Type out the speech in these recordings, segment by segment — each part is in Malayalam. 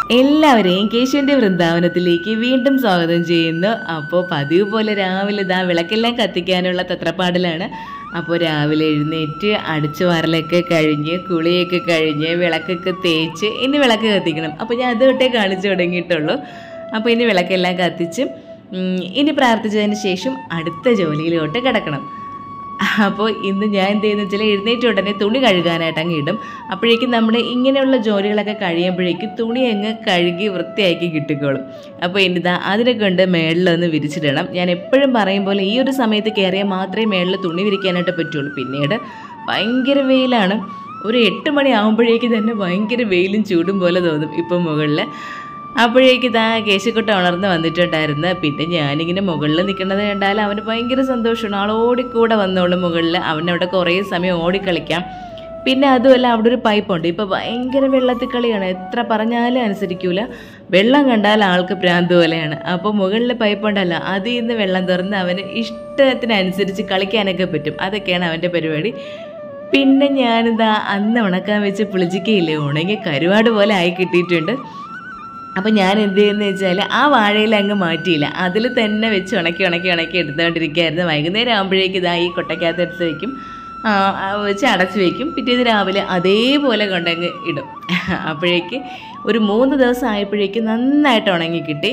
എല്ലാവരെയും കേശുവിന്റെ വൃന്ദാവനത്തിലേക്ക് വീണ്ടും സ്വാഗതം ചെയ്യുന്നു അപ്പോൾ പതിവ് പോലെ രാവിലെ ഇതാ വിളക്കെല്ലാം കത്തിക്കാനുള്ള തത്രപ്പാടിലാണ് അപ്പോൾ രാവിലെ എഴുന്നേറ്റ് അടിച്ചു വാരലൊക്കെ കഴിഞ്ഞ് കുളിയൊക്കെ കഴിഞ്ഞ് വിളക്കൊക്കെ തേച്ച് ഇനി വിളക്ക് കത്തിക്കണം അപ്പോൾ ഞാൻ അത് തൊട്ടേ കാണിച്ചു തുടങ്ങിയിട്ടുള്ളൂ അപ്പോൾ ഇനി വിളക്കെല്ലാം കത്തിച്ച് ഉം, ഇനി പ്രാർത്ഥിച്ചതിന് ശേഷം അടുത്ത ജോലിയിലോട്ട് കിടക്കണം അപ്പോൾ ഇന്ന് ഞാൻ എന്ത് ചെയ്യുന്ന വെച്ചാൽ എഴുന്നേറ്റ് ഉടനെ തുണി കഴുകാനായിട്ട് അങ്ങ് ഇടും അപ്പോഴേക്കും നമ്മുടെ ഇങ്ങനെയുള്ള ജോലികളൊക്കെ കഴിയുമ്പോഴേക്കും തുണി അങ്ങ് കഴുകി വൃത്തിയാക്കി കിട്ടിക്കോളും അപ്പോൾ ഇനിതാ അതിനെ കൊണ്ട് മേളിലൊന്ന് വിരിച്ചിടണം ഞാൻ എപ്പോഴും പറയും പോലെ ഈ ഒരു സമയത്ത് കയറിയാൽ മാത്രമേ മേളിൽ തുണി വിരിക്കാനായിട്ട് പറ്റുള്ളൂ പിന്നീട് ഭയങ്കര വെയിലാണ് ഒരു എട്ട് മണി ആകുമ്പോഴേക്കും തന്നെ ഭയങ്കര വെയിലും ചൂടും പോലെ തോന്നും ഇപ്പം മുകളിൽ അപ്പോഴേക്ക് ഇതാ കേശക്കുട്ട ഉണർന്ന് വന്നിട്ടുണ്ടായിരുന്നു പിന്നെ ഞാനിങ്ങനെ മുകളിൽ നിൽക്കുന്നത് കണ്ടാൽ അവന് ഭയങ്കര സന്തോഷമാണ് ആൾ ഓടിക്കൂടെ വന്നോളും മുകളിൽ അവനവിടെ കുറേ സമയം ഓടിക്കളിക്കാം പിന്നെ അതുമല്ല അവിടെ ഒരു പൈപ്പുണ്ട് ഇപ്പോൾ ഭയങ്കര വെള്ളത്തിൽ കളിയാണ് എത്ര പറഞ്ഞാലും അനുസരിക്കൂല വെള്ളം കണ്ടാൽ ആൾക്ക് ഭ്രാന്ത് പോലെയാണ് അപ്പോൾ മുകളിൽ പൈപ്പുണ്ടല്ലോ അതിൽ നിന്ന് വെള്ളം തുറന്ന് അവന് ഇഷ്ടത്തിനനുസരിച്ച് കളിക്കാനൊക്കെ പറ്റും അതൊക്കെയാണ് അവൻ്റെ പരിപാടി പിന്നെ ഞാനിതാ അന്ന് ഉണക്കാൻ വെച്ച് പുളിച്ചിക്കയില്ലേ ഉണങ്ങി കരുവാട് പോലെ ആയി കിട്ടിയിട്ടുണ്ട് അപ്പം ഞാൻ എന്ത് ചെയ്യുന്നത് വെച്ചാൽ ആ വാഴയിൽ അങ്ങ് മാറ്റിയില്ല അതിൽ തന്നെ വെച്ച് ഉണക്കി ഉണക്കി ഉണക്കി എടുത്തുകൊണ്ടിരിക്കുകയായിരുന്നു വൈകുന്നേരം ആകുമ്പോഴേക്കും ഇതാ ഈ കൊട്ടയ്ക്കകത്ത് എടുത്ത് വെക്കും ആ, ആ, വെച്ച് അടച്ച് വെക്കും പിറ്റേന്ന് രാവിലെ അതേപോലെ കൊണ്ടങ്ങ് ഇടും അപ്പോഴേക്ക് ഒരു മൂന്ന് ദിവസം ആയപ്പോഴേക്കും നന്നായിട്ട് ഉണങ്ങി കിട്ടി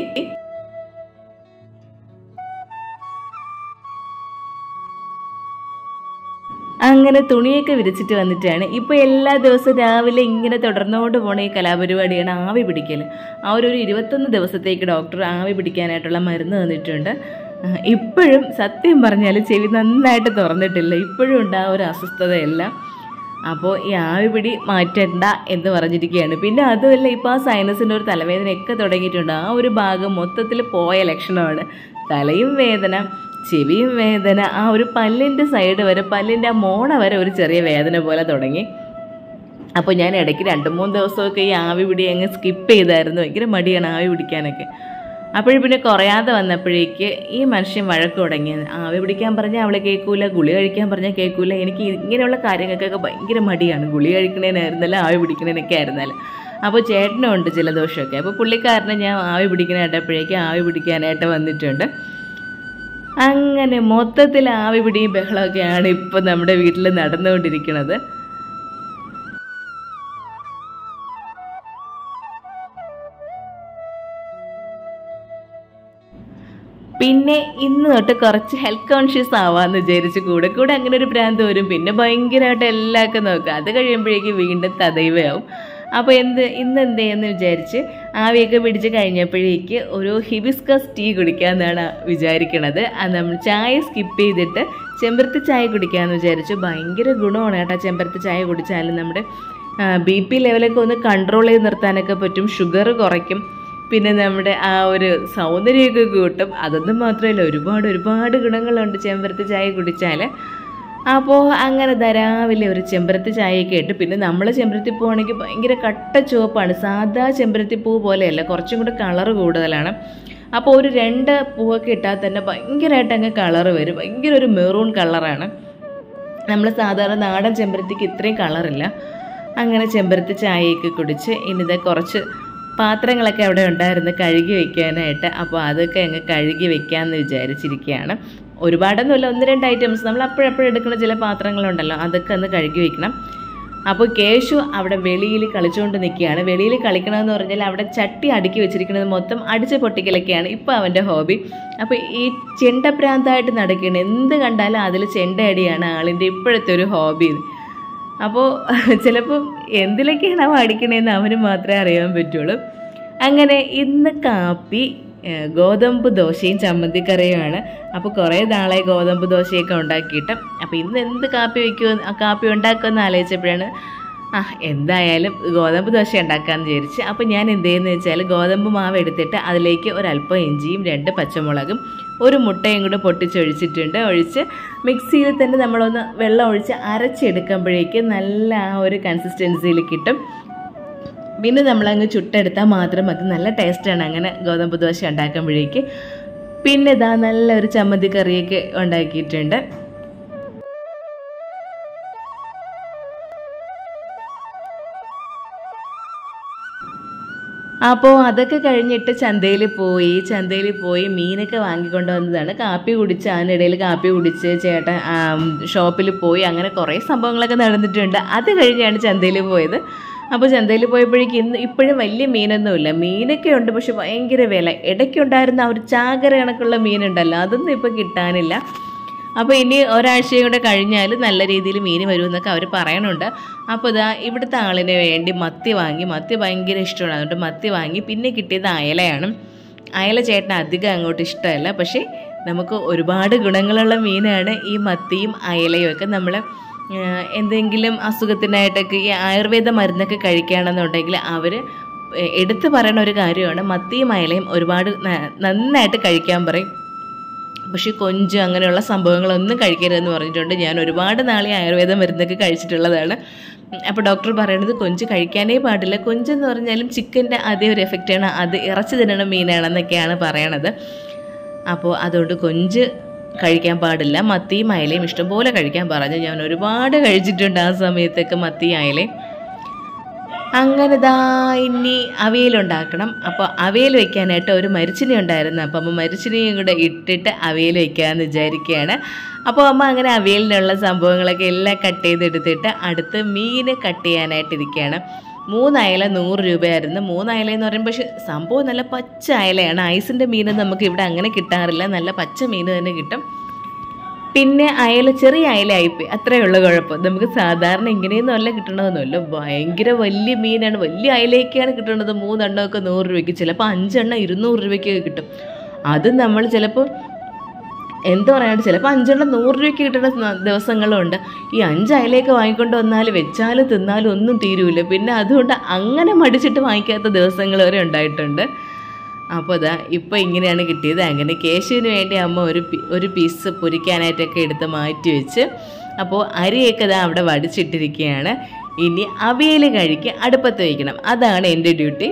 അങ്ങനെ തുണിയൊക്കെ വിരിച്ചിട്ട് വന്നിട്ടാണ് ഇപ്പോൾ എല്ലാ ദിവസവും രാവിലെ ഇങ്ങനെ തുടർന്നുകൊണ്ട് പോണ ഈ കലാപരിപാടിയാണ് ആവി പിടിക്കൽ ആ ഒരു ഒരു ഇരുപത്തൊന്ന് ദിവസത്തേക്ക് ഡോക്ടർ ആവി പിടിക്കാനായിട്ടുള്ള മരുന്ന് തന്നിട്ടുണ്ട് ആ, ഇപ്പോഴും സത്യം പറഞ്ഞാൽ ചെവി നന്നായിട്ട് തുറന്നിട്ടില്ല ഇപ്പോഴും ഉണ്ട് ആ ഒരു അസ്വസ്ഥതയെല്ലാം അപ്പോൾ ഈ ആവി പിടി മാറ്റണ്ട എന്ന് പറഞ്ഞിരിക്കുകയാണ് പിന്നെ അതുമല്ല ഇപ്പോൾ ആ സൈനസിൻ്റെ ഒരു തലവേദനയൊക്കെ തുടങ്ങിയിട്ടുണ്ട് ആ ഒരു ഭാഗം മൊത്തത്തിൽ പോയ ലക്ഷണമാണ് തലയും വേദന ചെവിയും വേദന ആ ഒരു പല്ലിൻ്റെ സൈഡ് വരെ പല്ലിൻ്റെ ആ മോണ വരെ ഒരു ചെറിയ വേദന പോലെ തുടങ്ങി അപ്പോൾ ഞാൻ ഇടയ്ക്ക് രണ്ട് മൂന്ന് ദിവസമൊക്കെ ഈ ആവി പിടി അങ്ങ് സ്കിപ്പ് ചെയ്തായിരുന്നു ഭയങ്കര മടിയാണ് ആവി പിടിക്കാനൊക്കെ അപ്പോഴും പിന്നെ കുറയാതെ വന്നപ്പോഴേക്ക് ഈ മനുഷ്യൻ വഴക്ക് തുടങ്ങി ആവി പിടിക്കാൻ പറഞ്ഞാൽ അവളെ കേൾക്കൂല ഗുളി കഴിക്കാൻ പറഞ്ഞാൽ കേൾക്കൂല എനിക്ക് ഇങ്ങനെയുള്ള കാര്യങ്ങൾക്കൊക്കെ ഭയങ്കര മടിയാണ് ഗുളി കഴിക്കണേനായിരുന്നല്ല ആവി പിടിക്കണേനൊക്കെ ആയിരുന്നല്ലോ അപ്പോൾ ചേട്ടനും ഉണ്ട് ചില ദോഷമൊക്കെ അപ്പോൾ പുള്ളിക്കാരനെ ഞാൻ ആവി പിടിക്കാനായിട്ടപ്പോഴേക്കും ആവി പിടിക്കാനായിട്ട് വന്നിട്ടുണ്ട് അങ്ങനെ മൊത്തത്തിൽ ആവി പിടിയും ബഹളമൊക്കെയാണ് ഇപ്പം നമ്മുടെ വീട്ടിൽ നടന്നുകൊണ്ടിരിക്കുന്നത് പിന്നെ ഇന്ന് തൊട്ട് കുറച്ച് ഹെൽത്ത് കോൺഷ്യസ് ആവാന്ന് വിചാരിച്ച് കൂടെ കൂടെ അങ്ങനെ ഒരു ഭ്രാന്ത് വരും പിന്നെ ഭയങ്കരമായിട്ട് എല്ലാമൊക്കെ നോക്കുക അത് കഴിയുമ്പോഴേക്കും വീണ്ടും തദൈവയാവും അപ്പോൾ എന്ത് ഇന്ന് എന്ത് ചെയ്യുമെന്ന് വിചാരിച്ച് ആവിയൊക്കെ പിടിച്ച് കഴിഞ്ഞപ്പോഴേക്ക് ഒരു ഹിബിസ്കസ് ടീ കുടിക്കാമെന്നാണ് വിചാരിക്കണത് അത് നമ്മൾ ചായ സ്കിപ്പ് ചെയ്തിട്ട് ചെമ്പരത്തി ചായ കുടിക്കാമെന്ന് വിചാരിച്ചു ഭയങ്കര ഗുണമാണ് കേട്ടോ ചെമ്പരത്തി ചായ കുടിച്ചാലും നമ്മുടെ ബി പി ലെവലൊക്കെ ഒന്ന് കൺട്രോൾ ചെയ്ത് നിർത്താനൊക്കെ പറ്റും ഷുഗർ കുറയ്ക്കും പിന്നെ നമ്മുടെ ആ ഒരു സൗന്ദര്യമൊക്കെ കൂട്ടും അതൊന്നും മാത്രമല്ല ഒരുപാട് ഒരുപാട് ഗുണങ്ങളുണ്ട് ചെമ്പരത്തി ചായ കുടിച്ചാൽ അപ്പോൾ അങ്ങനെ ദാ രാവിലെ ഒരു ചെമ്പരത്തി ചായയൊക്കെ ഇട്ട് പിന്നെ നമ്മൾ ചെമ്പരത്തി പൂവാണെങ്കിൽ ഭയങ്കര കട്ട ചുവപ്പാണ് സാധാ ചെമ്പരത്തി പൂ പോലെയല്ല കുറച്ചും കൂടെ കളറ് കൂടുതലാണ് അപ്പോൾ ഒരു രണ്ട് പൂവൊക്കെ ഇട്ടാൽ തന്നെ ഭയങ്കരമായിട്ട് അങ്ങ് കളറ് വരും ഭയങ്കര ഒരു മെറൂൺ കളറാണ് നമ്മൾ സാധാരണ നാടൻ ചെമ്പരത്തിക്ക് ഇത്രയും കളറില്ല അങ്ങനെ ചെമ്പരത്തി ചായയൊക്കെ കുടിച്ച് ഇനിത് കുറച്ച് പാത്രങ്ങളൊക്കെ അവിടെ ഉണ്ടായിരുന്നു കഴുകി വെക്കാനായിട്ട് അപ്പോൾ അതൊക്കെ അങ്ങ് കഴുകി വെക്കാമെന്ന് വിചാരിച്ചിരിക്കുകയാണ് ഒരുപാടൊന്നുമില്ല ഒന്ന് രണ്ട് ഐറ്റംസ് നമ്മൾ അപ്പോഴപ്പോഴും എടുക്കുന്ന ചില പാത്രങ്ങളുണ്ടല്ലോ അതൊക്കെ ഒന്ന് കഴുകി വെക്കണം അപ്പോൾ കേശു അവിടെ വെളിയിൽ കളിച്ചുകൊണ്ട് നിൽക്കുകയാണ് വെളിയിൽ കളിക്കണമെന്ന് പറഞ്ഞാൽ അവിടെ ചട്ടി അടുക്കി വെച്ചിരിക്കുന്നത് മൊത്തം അടിച്ച് പൊട്ടിക്കലൊക്കെയാണ് ഇപ്പോൾ അവൻ്റെ ഹോബി അപ്പോൾ ഈ ചെണ്ടപ്രാന്തായിട്ട് നടക്കുകയാണ് എന്ത് കണ്ടാലും അതിൽ ചെണ്ടയടിയാണ് ആളിൻ്റെ ഇപ്പോഴത്തെ ഒരു ഹോബി അപ്പോൾ ചിലപ്പം എന്തിലൊക്കെയാണ് അവൻ അടിക്കണേന്ന് അവന് മാത്രമേ അറിയാൻ പറ്റുള്ളൂ അങ്ങനെ ഇന്ന് കാപ്പി ഏഹ്, ഗോതമ്പ് ദോശയും ചമ്മന്തിക്കറിയുമാണ് അപ്പോൾ കുറേ നാളെ ഗോതമ്പ് ദോശയൊക്കെ ഉണ്ടാക്കിയിട്ട് അപ്പോൾ ഇന്ന് എന്ത് കാപ്പി വയ്ക്കുമോ കാപ്പി ഉണ്ടാക്കുമെന്ന് ആലോചിച്ചപ്പോഴാണ് ആ എന്തായാലും ഗോതമ്പ് ദോശ ഉണ്ടാക്കാമെന്ന് വിചാരിച്ച് അപ്പോൾ ഞാൻ എന്ത് ചെയ്യുന്നത് വെച്ചാൽ ഗോതമ്പ് മാവ് എടുത്തിട്ട് അതിലേക്ക് ഒരല്പം ഇഞ്ചിയും രണ്ട് പച്ചമുളകും ഒരു മുട്ടയും കൂടെ പൊട്ടിച്ചൊഴിച്ചിട്ടുണ്ട് ഒഴിച്ച് മിക്സിയിൽ തന്നെ നമ്മളൊന്ന് വെള്ളം ഒഴിച്ച് അരച്ചെടുക്കുമ്പോഴേക്ക് നല്ല ആ ഒരു കൺസിസ്റ്റൻസിയിൽ കിട്ടും പിന്നെ നമ്മളങ്ങ് ചുട്ടെടുത്താൽ മാത്രം മതി നല്ല ടേസ്റ്റാണ് അങ്ങനെ ഗോതമ്പ് ദോശ ഉണ്ടാക്കുമ്പോഴേക്ക് പിന്നെ ഇതാ നല്ല ഒരു ചമ്മന്തി കറിയൊക്കെ ഉണ്ടാക്കിയിട്ടുണ്ട് അപ്പോൾ അതൊക്കെ കഴിഞ്ഞിട്ട് ചന്തയിൽ പോയി ചന്തയിൽ പോയി മീനൊക്കെ വാങ്ങിക്കൊണ്ട് വന്നതാണ് കാപ്പി കുടിച്ച് അതിനിടയിൽ കാപ്പി കുടിച്ച് ചേട്ടൻ ഷോപ്പിൽ പോയി അങ്ങനെ കുറേ സംഭവങ്ങളൊക്കെ നടന്നിട്ടുണ്ട് അത് കഴിഞ്ഞാണ് ചന്തയിൽ പോയത് അപ്പോൾ ചന്തയിൽ പോയപ്പോഴേക്കും ഇന്ന് ഇപ്പോഴും വലിയ മീനൊന്നുമില്ല മീനൊക്കെ ഉണ്ട് പക്ഷെ ഭയങ്കര വില ഇടയ്ക്കുണ്ടായിരുന്ന ആ ഒരു ചാകര കണക്കുള്ള മീനുണ്ടല്ലോ അതൊന്നും ഇപ്പോൾ കിട്ടാനില്ല അപ്പോൾ ഇനി ഒരാഴ്ചയും കൂടെ കഴിഞ്ഞാൽ നല്ല രീതിയിൽ മീൻ വരുമെന്നൊക്കെ അവർ പറയണുണ്ട് അപ്പോൾ ഇതാ ഇവിടുത്തെ ആളിന് വേണ്ടി മത്തി വാങ്ങി മത്തി ഭയങ്കര ഇഷ്ടമാണ് അതുകൊണ്ട് മത്തി വാങ്ങി പിന്നെ കിട്ടിയത് അയലയാണ് അയല ചേട്ടന് അധികം അങ്ങോട്ട് ഇഷ്ടമല്ല പക്ഷേ നമുക്ക് ഒരുപാട് ഗുണങ്ങളുള്ള മീനാണ് ഈ മത്തിയും അയലയും ഒക്കെ നമ്മൾ എന്തെങ്കിലും അസുഖത്തിനായിട്ടൊക്കെ ഈ ആയുർവേദ മരുന്നൊക്കെ കഴിക്കുകയാണെന്നുണ്ടെങ്കിൽ അവർ എടുത്തു പറയുന്ന ഒരു കാര്യമാണ് മത്തിയും അയലയും ഒരുപാട് ന- നന്നായിട്ട് കഴിക്കാൻ പറയും പക്ഷേ കൊഞ്ച് അങ്ങനെയുള്ള സംഭവങ്ങളൊന്നും കഴിക്കരുതെന്ന് പറഞ്ഞിട്ടുണ്ട് ഞാൻ ഒരുപാട് നാളെ ആയുർവേദ മരുന്നൊക്കെ കഴിച്ചിട്ടുള്ളതാണ് അപ്പോൾ ഡോക്ടർ പറയണത് കൊഞ്ച് കഴിക്കാനേ പാടില്ല കൊഞ്ചെന്ന് പറഞ്ഞാലും ചിക്കൻ്റെ അതേ ഒരു എഫക്റ്റാണ് അത് ഇറച്ചി തിന്നണ മീനാണെന്നൊക്കെയാണ് പറയണത് അപ്പോൾ അതുകൊണ്ട് കൊഞ്ച് കഴിക്കാൻ പാടില്ല മത്തിയും അയലയും ഇഷ്ടംപോലെ കഴിക്കാൻ പറഞ്ഞു ഞാൻ ഒരുപാട് കഴിച്ചിട്ടുണ്ട് ആ സമയത്തൊക്കെ മത്തിയും അയലയും അങ്ങനെ ദാ ഇനി അവിയലുണ്ടാക്കണം അപ്പോൾ അവിയൽ വെക്കാനായിട്ട് ഒരു മരിച്ചിനി ഉണ്ടായിരുന്നു അപ്പോൾ അമ്മ മരിച്ചിനിയും കൂടെ ഇട്ടിട്ട് അവിയൽ വെക്കാമെന്ന് വിചാരിക്കുകയാണ് അപ്പോൾ അമ്മ അങ്ങനെ അവിയലിനുള്ള സംഭവങ്ങളൊക്കെ എല്ലാം കട്ട് ചെയ്തെടുത്തിട്ട് അടുത്ത് മീൻ കട്ട് ചെയ്യാനായിട്ടിരിക്കുകയാണ് മൂന്ന് അയല നൂറ് രൂപയായിരുന്നു മൂന്ന് അയല എന്ന് പറയുമ്പോൾ പക്ഷേ സംഭവം നല്ല പച്ച അയലയാണ് ഐസിൻ്റെ മീൻ നമുക്ക് ഇവിടെ അങ്ങനെ കിട്ടാറില്ല നല്ല പച്ച മീൻ തന്നെ കിട്ടും പിന്നെ അയല ചെറിയ അയല ആയിപ്പോയി അത്രയേ ഉള്ളൂ കുഴപ്പം നമുക്ക് സാധാരണ ഇങ്ങനെയൊന്നും അല്ല കിട്ടണമെന്നല്ല ഭയങ്കര വലിയ മീനാണ് വലിയ അയലയൊക്കെയാണ് കിട്ടുന്നത് മൂന്നെണ്ണമൊക്കെ നൂറ് രൂപയ്ക്ക് ചിലപ്പോൾ അഞ്ചെണ്ണം ഇരുന്നൂറ് രൂപയ്ക്കൊക്കെ കിട്ടും അത് നമ്മൾ ചിലപ്പോൾ എന്താ പറയാണ്ട് ചിലപ്പോൾ അഞ്ചെണ്ണം നൂറ് രൂപയ്ക്ക് കിട്ടുന്ന ന- ദിവസങ്ങളും ഉണ്ട് ഈ അഞ്ച് അയലയൊക്കെ വാങ്ങിക്കൊണ്ട് വന്നാൽ വെച്ചാലും തിന്നാലും ഒന്നും തീരൂല പിന്നെ അതുകൊണ്ട് അങ്ങനെ മടിച്ചിട്ട് വാങ്ങിക്കാത്ത ദിവസങ്ങൾ വരെ ഉണ്ടായിട്ടുണ്ട് അപ്പോൾ അതാ ഇപ്പോൾ ഇങ്ങനെയാണ് കിട്ടിയത് അങ്ങനെ കേശുവിന് വേണ്ടി അമ്മ ഒരു പി- ഒരു പീസ് പൊരിക്കാനായിട്ടൊക്കെ എടുത്ത് മാറ്റി വെച്ച് അപ്പോൾ അരിയൊക്കെ ഇതാ അവിടെ വടിച്ചിട്ടിരിക്കുകയാണ് ഇനി അവിയൽ കഴിക്ക് അടുപ്പത്ത് വയ്ക്കണം അതാണ് എൻ്റെ ഡ്യൂട്ടി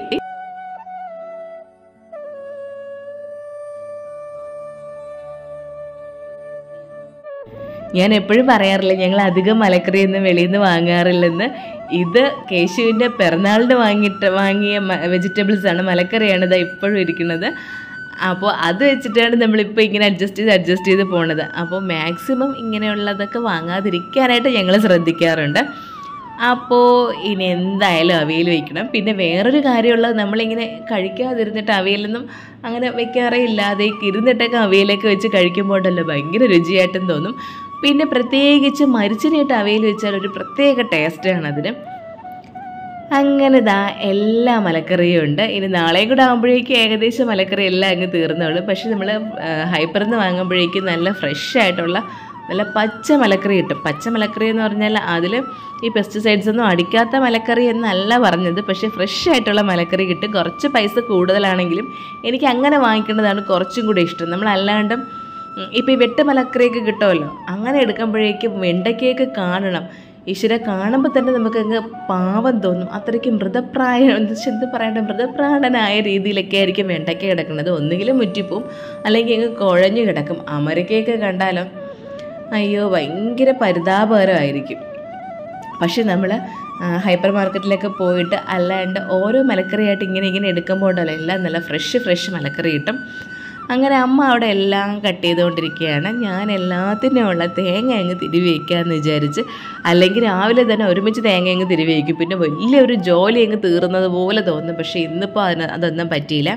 ഞാൻ എപ്പോഴും പറയാറില്ല ഞങ്ങൾ അധികം മലക്കറിയൊന്നും വെളിയിൽ നിന്ന് വാങ്ങാറില്ലെന്ന് ഇത് കേശുവിൻ്റെ പിറന്നാളിന് വാങ്ങിയിട്ട് വാങ്ങിയ വെജിറ്റബിൾസ് ആണ് മലക്കറിയാണ് ഇതാ ഇപ്പോഴും ഇരിക്കുന്നത് അപ്പോൾ അത് വെച്ചിട്ടാണ് നമ്മളിപ്പോൾ ഇങ്ങനെ അഡ്ജസ്റ്റ് ചെയ്ത് അഡ്ജസ്റ്റ് ചെയ്ത് പോണത് അപ്പോൾ മാക്സിമം ഇങ്ങനെയുള്ളതൊക്കെ വാങ്ങാതിരിക്കാനായിട്ട് ഞങ്ങൾ ശ്രദ്ധിക്കാറുണ്ട് അപ്പോൾ ഇനി എന്തായാലും അവിയൽ വയ്ക്കണം പിന്നെ വേറൊരു കാര്യമുള്ളത് നമ്മളിങ്ങനെ കഴിക്കാതിരുന്നിട്ട് അവിയലൊന്നും അങ്ങനെ വെക്കാറേ ഇല്ലാതെ ഇരുന്നിട്ടൊക്കെ അവിയലൊക്കെ വെച്ച് കഴിക്കുമ്പോൾ ഉണ്ടല്ലോ ഭയങ്കര രുചിയായിട്ടും തോന്നും പിന്നെ പ്രത്യേകിച്ച് മരിച്ചിനായിട്ട് അവയിൽ വെച്ചാൽ ഒരു പ്രത്യേക ടേസ്റ്റാണ് അതിന് അങ്ങനെ ദാ എല്ലാ മലക്കറിയും ഉണ്ട് ഇനി നാളെയും കൂടെ ആകുമ്പോഴേക്കും ഏകദേശം മലക്കറി എല്ലാം അങ്ങ് തീർന്നോളും പക്ഷെ നമ്മൾ ഹൈപ്പറിൽ നിന്ന് വാങ്ങുമ്പോഴേക്കും നല്ല ഫ്രഷ് ആയിട്ടുള്ള നല്ല പച്ച മലക്കറി കിട്ടും പച്ച മലക്കറി എന്ന് പറഞ്ഞാൽ അതിൽ ഈ പെസ്റ്റിസൈഡ്സ് ഒന്നും അടിക്കാത്ത മലക്കറി എന്നല്ല പറഞ്ഞത് പക്ഷേ ഫ്രഷ് ആയിട്ടുള്ള മലക്കറി കിട്ടും കുറച്ച് പൈസ കൂടുതലാണെങ്കിലും എനിക്ക് അങ്ങനെ വാങ്ങിക്കേണ്ടതാണ് കുറച്ചും കൂടി ഇഷ്ടം നമ്മൾ അല്ലാണ്ട് ഇപ്പോൾ ഈ വെട്ട് മലക്കറിയൊക്കെ കിട്ടുമല്ലോ അങ്ങനെ എടുക്കുമ്പോഴേക്കും വെണ്ടയ്ക്കയൊക്കെ കാണണം ഈശ്വര കാണുമ്പോൾ തന്നെ നമുക്ക് അങ്ങ് പാവം തോന്നും അത്രയ്ക്ക് മൃതപ്രായ എന്ത് പറയണ്ട മൃതപ്രാണനായ രീതിയിലൊക്കെ ആയിരിക്കും വെണ്ടയ്ക്ക കിടക്കുന്നത് ഒന്നുകിലും മുറ്റിപ്പോവും അല്ലെങ്കിൽ അങ്ങ് കുഴഞ്ഞു കിടക്കും അമരക്കയൊക്കെ കണ്ടാലോ അയ്യോ ഭയങ്കര പരിതാപകരമായിരിക്കും പക്ഷെ നമ്മൾ ഹൈപ്പർ മാർക്കറ്റിലൊക്കെ പോയിട്ട് അല്ലാണ്ട് ഓരോ മലക്കറിയായിട്ട് ഇങ്ങനെ ഇങ്ങനെ എടുക്കുമ്പോൾ ഉണ്ടല്ലോ എല്ലാം നല്ല ഫ്രഷ് ഫ്രഷ് മലക്കറി കിട്ടും അങ്ങനെ അമ്മ അവിടെ എല്ലാം കട്ട് ചെയ്തുകൊണ്ടിരിക്കുകയാണ് ഞാൻ എല്ലാത്തിനും ഉള്ള തേങ്ങ അങ്ങ് തിരുവി വയ്ക്കാമെന്ന് വിചാരിച്ച് അല്ലെങ്കിൽ രാവിലെ തന്നെ ഒരുമിച്ച് തേങ്ങ അങ്ങ് തിരുവി വയ്ക്കും പിന്നെ വലിയൊരു ജോലി അങ്ങ് തീർന്നത് പോലെ തോന്നും പക്ഷേ ഇന്നിപ്പോൾ അതിന് അതൊന്നും പറ്റിയില്ല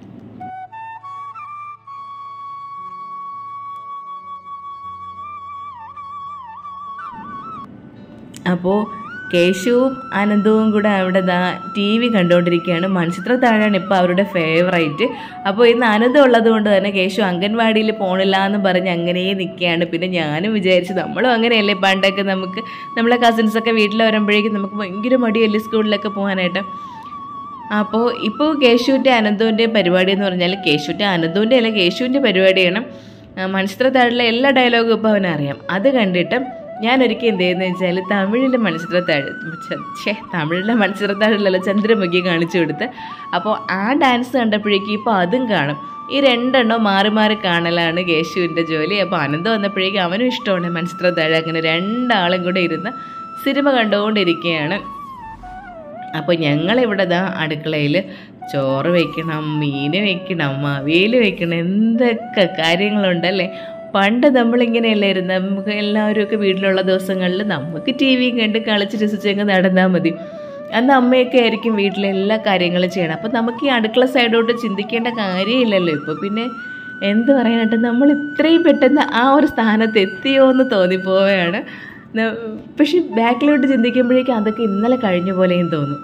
അപ്പോൾ കേശുവും ആനന്ദവും കൂടെ അവിടെ ദാ ടി വി കണ്ടുകൊണ്ടിരിക്കുകയാണ് മൺചിത്ര താഴാണ് ഇപ്പോൾ അവരുടെ ഫേവറേറ്റ് അപ്പോൾ ഇന്ന് ആനന്ദം ഉള്ളത് കൊണ്ട് തന്നെ കേശു അംഗൻവാടിയിൽ പോണില്ല എന്ന് പറഞ്ഞ് അങ്ങനെ നിൽക്കുകയാണ് പിന്നെ ഞാനും വിചാരിച്ചു നമ്മളും അങ്ങനെയല്ലേ പണ്ടൊക്കെ നമുക്ക് നമ്മളെ കസിൻസൊക്കെ വീട്ടിൽ വരുമ്പോഴേക്കും നമുക്ക് ഭയങ്കര മടിയല്ലേ സ്കൂളിലൊക്കെ പോകാനായിട്ട് അപ്പോൾ ഇപ്പോൾ കേശുവിൻ്റെ അനന്തുവിൻ്റെയും പരിപാടി എന്ന് പറഞ്ഞാൽ കേശുവിൻ്റെ അനന്തുവിൻ്റെ അല്ല കേശുവിൻ്റെ പരിപാടിയാണ് മൺചിത്ര താഴിലെ എല്ലാ ഡയലോഗും ഇപ്പോൾ അവനറിയാം അത് കണ്ടിട്ട് ഞാൻ ഒരിക്കൽ എന്ത് ചെയ്യുന്നത് വെച്ചാൽ തമിഴിലെ മത്സരത്താഴ് ഛേ തമിഴിലെ മത്സരത്താഴിലല്ല ചന്ദ്രമുഖി കാണിച്ചു കൊടുത്ത് അപ്പോൾ ആ ഡാൻസ് കണ്ടപ്പോഴേക്കും ഇപ്പോൾ അതും കാണും ഈ രണ്ടെണ്ണം മാറി മാറി കാണലാണ് കേശുവിൻ്റെ ജോലി അപ്പോൾ അനന്ത് വന്നപ്പോഴേക്കും അവനും ഇഷ്ടമാണ് മത്സരത്താഴ് അങ്ങനെ രണ്ടാളും കൂടെ ഇരുന്ന് സിനിമ കണ്ടുകൊണ്ടിരിക്കുകയാണ് അപ്പോൾ ഞങ്ങളിവിടെ ദാ അടുക്കളയിൽ ചോറ് വെക്കണം മീൻ വെക്കണം അവിയൽ വെക്കണം എന്തൊക്കെ കാര്യങ്ങളുണ്ടല്ലേ പണ്ട് നമ്മളിങ്ങനെയല്ലായിരുന്നു നമുക്ക് എല്ലാവരും ഒക്കെ വീട്ടിലുള്ള ദിവസങ്ങളിൽ നമുക്ക് ടി വിയും കണ്ട് കളിച്ച് രസിച്ചങ്ങ് നടന്നാൽ മതി അന്ന് അമ്മയൊക്കെ ആയിരിക്കും വീട്ടിലെ എല്ലാ കാര്യങ്ങളും ചെയ്യണം അപ്പം നമുക്ക് ഈ അടുക്കള സൈഡോട്ട് ചിന്തിക്കേണ്ട കാര്യമില്ലല്ലോ ഇപ്പോൾ പിന്നെ എന്ത് പറയാനായിട്ട് നമ്മൾ ഇത്രയും പെട്ടെന്ന് ആ ഒരു സ്ഥാനത്ത് എത്തിയോ എന്ന് തോന്നിപ്പോവുകയാണ് ന- പക്ഷെ ബാക്കിലോട്ട് ചിന്തിക്കുമ്പോഴേക്കും അതൊക്കെ ഇന്നലെ കഴിഞ്ഞ പോലെയും തോന്നും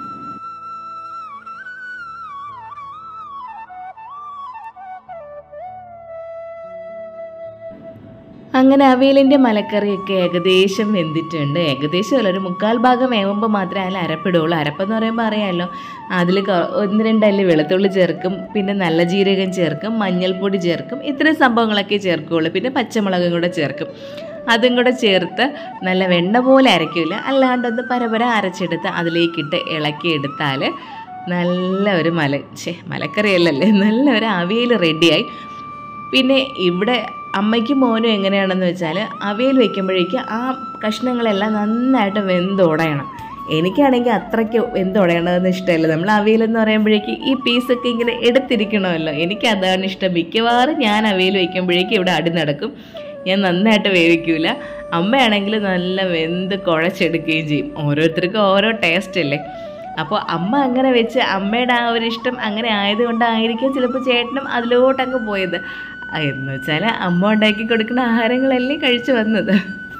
അങ്ങനെ അവിയലിൻ്റെ മലക്കറിയൊക്കെ ഏകദേശം വെന്തിട്ടുണ്ട് ഏകദേശം അല്ല ഒരു മുക്കാൽ ഭാഗം വേവുമ്പോൾ മാത്രമേ അതിൽ അരപ്പിടുള്ളൂ അരപ്പെന്ന് പറയുമ്പോൾ അറിയാമല്ലോ അതിൽ ഒന്ന് രണ്ടല്ലി വെളുത്തുള്ളി ചേർക്കും പിന്നെ നല്ല ജീരകം ചേർക്കും മഞ്ഞൾപ്പൊടി ചേർക്കും ഇത്രയും സംഭവങ്ങളൊക്കെ ചേർക്കുകയുള്ളൂ പിന്നെ പച്ചമുളകും കൂടെ ചേർക്കും അതും കൂടെ ചേർത്ത് നല്ല വെണ്ണ പോലെ അരയ്ക്കില്ല അല്ലാണ്ടൊന്ന് പരപര അരച്ചെടുത്ത് അതിലേക്കിട്ട് ഇളക്കിയെടുത്താൽ നല്ല ഒരു മല ഛേ മലക്കറിയല്ലല്ലേ നല്ല ഒരു അവിയൽ റെഡിയായി പിന്നെ ഇവിടെ അമ്മയ്ക്കും മോനും എങ്ങനെയാണെന്ന് വെച്ചാൽ അവിയൽ വെക്കുമ്പോഴേക്ക് ആ കഷ്ണങ്ങളെല്ലാം നന്നായിട്ട് വെന്തുടയണം എനിക്കാണെങ്കിൽ അത്രയ്ക്ക് വെന്തുടയണതെന്ന് ഇഷ്ടമല്ല നമ്മൾ അവിയലെന്ന് പറയുമ്പോഴേക്ക് ഈ പീസൊക്കെ ഇങ്ങനെ എടുത്തിരിക്കണമല്ലോ എനിക്ക് അതാണ് ഇഷ്ടം മിക്കവാറും ഞാൻ അവിയൽ വയ്ക്കുമ്പോഴേക്ക് ഇവിടെ അടി നടക്കും ഞാൻ നന്നായിട്ട് വേവിക്കൂല അമ്മയാണെങ്കിൽ നല്ല വെന്ത് കുഴച്ചെടുക്കുകയും ചെയ്യും ഓരോരുത്തർക്കും ഓരോ ടേസ്റ്റ് അല്ലേ അപ്പോൾ അമ്മ അങ്ങനെ വെച്ച് അമ്മയുടെ ആ ഒരു ഇഷ്ടം അങ്ങനെ ആയതുകൊണ്ടായിരിക്കും ചിലപ്പോൾ ചേട്ടനും അതിലോട്ടങ്ങ് പോയത് ആ, എന്ന് വെച്ചാൽ അമ്മ ഉണ്ടാക്കി കൊടുക്കുന്ന ആഹാരങ്ങളല്ലേ കഴിച്ചു വന്നത്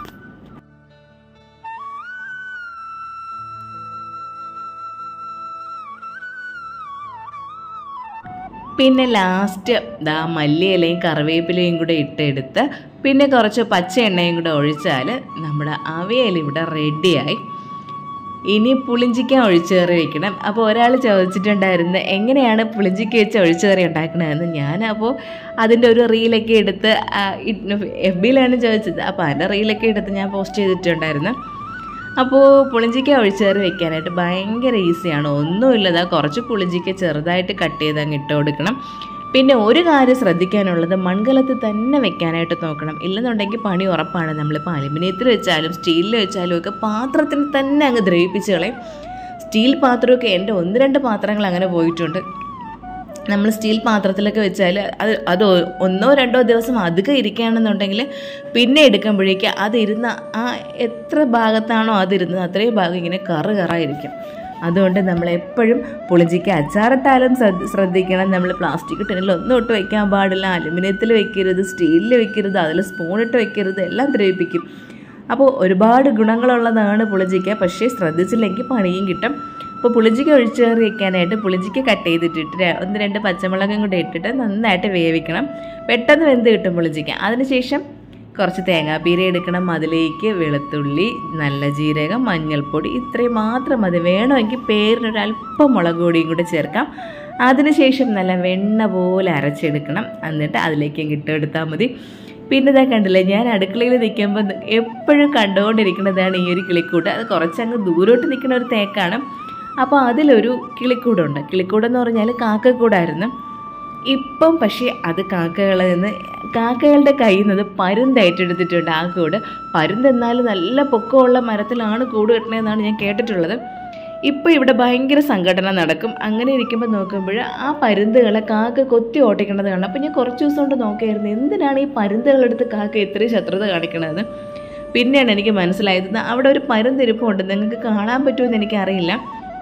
പിന്നെ ലാസ്റ്റ് ദാ മല്ലിയിലയും കറിവേപ്പിലയും കൂടെ ഇട്ടെടുത്ത് പിന്നെ കുറച്ച് പച്ച എണ്ണയും കൂടെ ഒഴിച്ചാൽ നമ്മുടെ അവിയൽ ഇവിടെ റെഡിയായി ഇനി പുളിഞ്ചിക്ക ഒഴിച്ചുകറി വെക്കണം അപ്പോൾ ഒരാൾ ചോദിച്ചിട്ടുണ്ടായിരുന്നു എങ്ങനെയാണ് പുളിഞ്ചിക്ക വെച്ച് ഒഴിച്ചുകറി ഉണ്ടാക്കണതെന്ന് ഞാൻ അപ്പോൾ അതിൻ്റെ ഒരു റീലൊക്കെ എടുത്ത് എഫ് ബിയിലാണ് ചോദിച്ചത് അപ്പോൾ അതിൻ്റെ റീലൊക്കെ എടുത്ത് ഞാൻ പോസ്റ്റ് ചെയ്തിട്ടുണ്ടായിരുന്നു അപ്പോൾ പുളിഞ്ചിക്ക ഒഴിച്ചുകറി വെക്കാനായിട്ട് ഭയങ്കര ഈസിയാണ് ഒന്നുമില്ലതാ കുറച്ച് പുളിഞ്ചിക്ക ചെറുതായിട്ട് കട്ട് ചെയ്ത് അങ്ങ് ഇട്ട് കൊടുക്കണം പിന്നെ ഒരു കാര്യം ശ്രദ്ധിക്കാനുള്ളത് മൺകലത്ത് തന്നെ വെക്കാനായിട്ട് നോക്കണം ഇല്ലെന്നുണ്ടെങ്കിൽ പണി ഉറപ്പാണ് നമ്മളിപ്പോൾ അലുമിനിയത്തിൽ വെച്ചാലും സ്റ്റീലിൽ വെച്ചാലും ഒക്കെ പാത്രത്തിൽ തന്നെ അങ്ങ് ദ്രവിപ്പിച്ച് കളയും സ്റ്റീൽ പാത്രമൊക്കെ എൻ്റെ ഒന്ന് രണ്ട് പാത്രങ്ങൾ അങ്ങനെ പോയിട്ടുണ്ട് നമ്മൾ സ്റ്റീൽ പാത്രത്തിലൊക്കെ വെച്ചാൽ അത് അത് ഒ- ഒന്നോ രണ്ടോ ദിവസം അധികം ഇരിക്കുകയാണെന്നുണ്ടെങ്കിൽ പിന്നെ എടുക്കുമ്പോഴേക്ക് അതിരുന്ന ആ എത്ര ഭാഗത്താണോ അതിരുന്നത് അത്രയും ഭാഗം ഇങ്ങനെ കറ് കറായിരിക്കും അതുകൊണ്ട് നമ്മൾ എപ്പോഴും പുളിഞ്ചിക്ക് അച്ചാറിട്ടാലും ശ്രദ്ധ- ശ്രദ്ധിക്കണം നമ്മൾ പ്ലാസ്റ്റിക് ടിന്നിൽ ഒന്നും ഇട്ട് വെക്കാൻ പാടില്ല അലുമിനിയത്തിൽ വെക്കരുത് സ്റ്റീലിൽ വെക്കരുത് അതിൽ സ്പൂണിട്ട് വെക്കരുത് എല്ലാം ദ്രവിപ്പിക്കും അപ്പോൾ ഒരുപാട് ഗുണങ്ങളുള്ളതാണ് പുളിഞ്ചിക്ക പക്ഷേ ശ്രദ്ധിച്ചില്ലെങ്കിൽ പണിയും കിട്ടും അപ്പോൾ പുളിഞ്ചിക്ക ഒഴിച്ച് കയറി വെക്കാനായിട്ട് പുളിഞ്ചിക്ക കട്ട് ചെയ്തിട്ടിട്ട് ര- ഒന്ന് രണ്ട് പച്ചമുളകും കൂടെ ഇട്ടിട്ട് നന്നായിട്ട് വേവിക്കണം പെട്ടെന്ന് വെന്ത് കിട്ടും പുളിഞ്ചിക്ക അതിനുശേഷം കുറച്ച് തേങ്ങാപ്പീര എടുക്കണം അതിലേക്ക് വെളുത്തുള്ളി നല്ല ജീരകം മഞ്ഞൾപ്പൊടി ഇത്രയും മാത്രം മതി വേണമെങ്കിൽ പേരിനൊരല്പം മുളക് പൊടിയും കൂടെ ചേർക്കാം അതിനുശേഷം നല്ല വെണ്ണ പോലെ അരച്ചെടുക്കണം എന്നിട്ട് അതിലേക്ക് അങ്ങ് ഇട്ടെടുത്താൽ മതി പിന്നെ ഇതാ കണ്ടില്ലേ ഞാൻ അടുക്കളയിൽ നിൽക്കുമ്പോൾ എപ്പോഴും കണ്ടുകൊണ്ടിരിക്കുന്നതാണ് ഈ ഒരു കിളിക്കൂട് അത് കുറച്ചങ്ങ് ദൂരോട്ട് നിൽക്കുന്ന ഒരു തേക്കാണ് അപ്പോൾ അതിലൊരു കിളിക്കൂടുണ്ട് കിളിക്കൂടെന്ന് പറഞ്ഞാൽ കാക്കക്കൂടായിരുന്നു ഇപ്പം പക്ഷേ അത് കാക്കകളിൽ നിന്ന് കാക്കകളുടെ കയ്യിൽ നിന്ന് പരുന്ത് ഏറ്റെടുത്തിട്ടുണ്ട് ആ കൂട് പരുന്ത് എന്നാലും നല്ല പൊക്കമുള്ള മരത്തിലാണ് കൂട് കെട്ടണതെന്നാണ് ഞാൻ കേട്ടിട്ടുള്ളത് ഇപ്പോൾ ഇവിടെ ഭയങ്കര സംഘടന നടക്കും അങ്ങനെ ഇരിക്കുമ്പോൾ നോക്കുമ്പോൾ ആ പരുന്തുകളെ കാക്ക കൊത്തി ഓട്ടിക്കണത് കാണാം അപ്പോൾ ഞാൻ കുറച്ച് ദിവസം കൊണ്ട് നോക്കിയായിരുന്നു എന്തിനാണ് ഈ പരുന്തുകളെടുത്ത് കാക്ക ഇത്രയും ശത്രുത കാണിക്കണതെന്ന് പിന്നെയാണ് എനിക്ക് മനസ്സിലായത് അവിടെ ഒരു പരുന്തിരിപ്പുണ്ട് നിങ്ങൾക്ക് കാണാൻ പറ്റുമെന്ന് എനിക്കറിയില്ല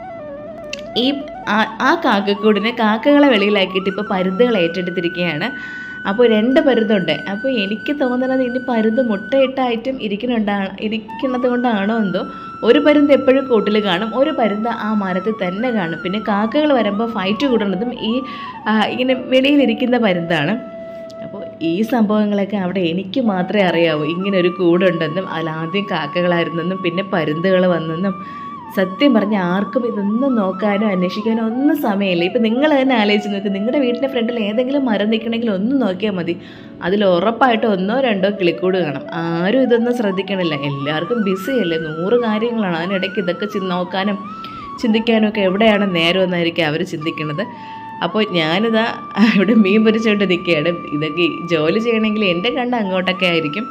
ഈ ആ- ആ കാക്കക്കൂടിനെ കാക്കകളെ വെളിയിലാക്കിയിട്ട് ഇപ്പോൾ പരുന്തുകൾ ഏറ്റെടുത്തിരിക്കുകയാണ് അപ്പോൾ രണ്ട് പരുന്തുണ്ട് അപ്പോൾ എനിക്ക് തോന്നുന്നത് ഇനി പരുന്ത് മുട്ടയിട്ടായിട്ടും ഇരിക്കുന്നുണ്ടാണ് ഇരിക്കുന്നത് കൊണ്ടാണോ എന്തോ ഒരു പരുന്ത് എപ്പോഴും കൂട്ടിൽ കാണും ഒരു പരുന്ത് ആ മരത്തിൽ തന്നെ കാണും പിന്നെ കാക്കകൾ വരുമ്പോൾ ഫൈറ്റ് കൂടുന്നതും ഈ ആ, ഇങ്ങനെ വെളിയിലിരിക്കുന്ന പരുന്താണ് അപ്പോൾ ഈ സംഭവങ്ങളൊക്കെ അവിടെ എനിക്ക് മാത്രമേ അറിയാവൂ ഇങ്ങനെ ഒരു കൂടുണ്ടെന്നും അതിലാദ്യം കാക്കകളായിരുന്നെന്നും പിന്നെ പരുന്തുകൾ വന്നെന്നും സത്യം പറഞ്ഞ ആർക്കും ഇതൊന്നും നോക്കാനോ അന്വേഷിക്കാനോ ഒന്നും സമയമില്ല ഇപ്പം നിങ്ങൾ തന്നെ ആലോചിച്ച് നോക്ക് നിങ്ങളുടെ വീടിൻ്റെ ഫ്രണ്ടിൽ ഏതെങ്കിലും മരം നിൽക്കണമെങ്കിൽ ഒന്ന് നോക്കിയാൽ മതി അതിൽ ഉറപ്പായിട്ട് ഒന്നോ രണ്ടോ കിളിക്കൂട് കാണും ആരും ഇതൊന്നും ശ്രദ്ധിക്കണില്ല എല്ലാവർക്കും ബിസി അല്ലേ നൂറ് കാര്യങ്ങളാണ് അതിനിടയ്ക്ക് ഇതൊക്കെ ചി- നോക്കാനും ചിന്തിക്കാനും ഒക്കെ എവിടെയാണ് നേരം എന്നായിരിക്കും അവർ ചിന്തിക്കുന്നത് അപ്പോൾ ഞാനിതാ ഇവിടെ മീൻ പൊരിച്ചുകൊണ്ട് നിൽക്കുകയാണ് ഇതൊക്കെ ജോലി ചെയ്യണമെങ്കിൽ എൻ്റെ കണ്ണ് അങ്ങോട്ടൊക്കെ ആയിരിക്കും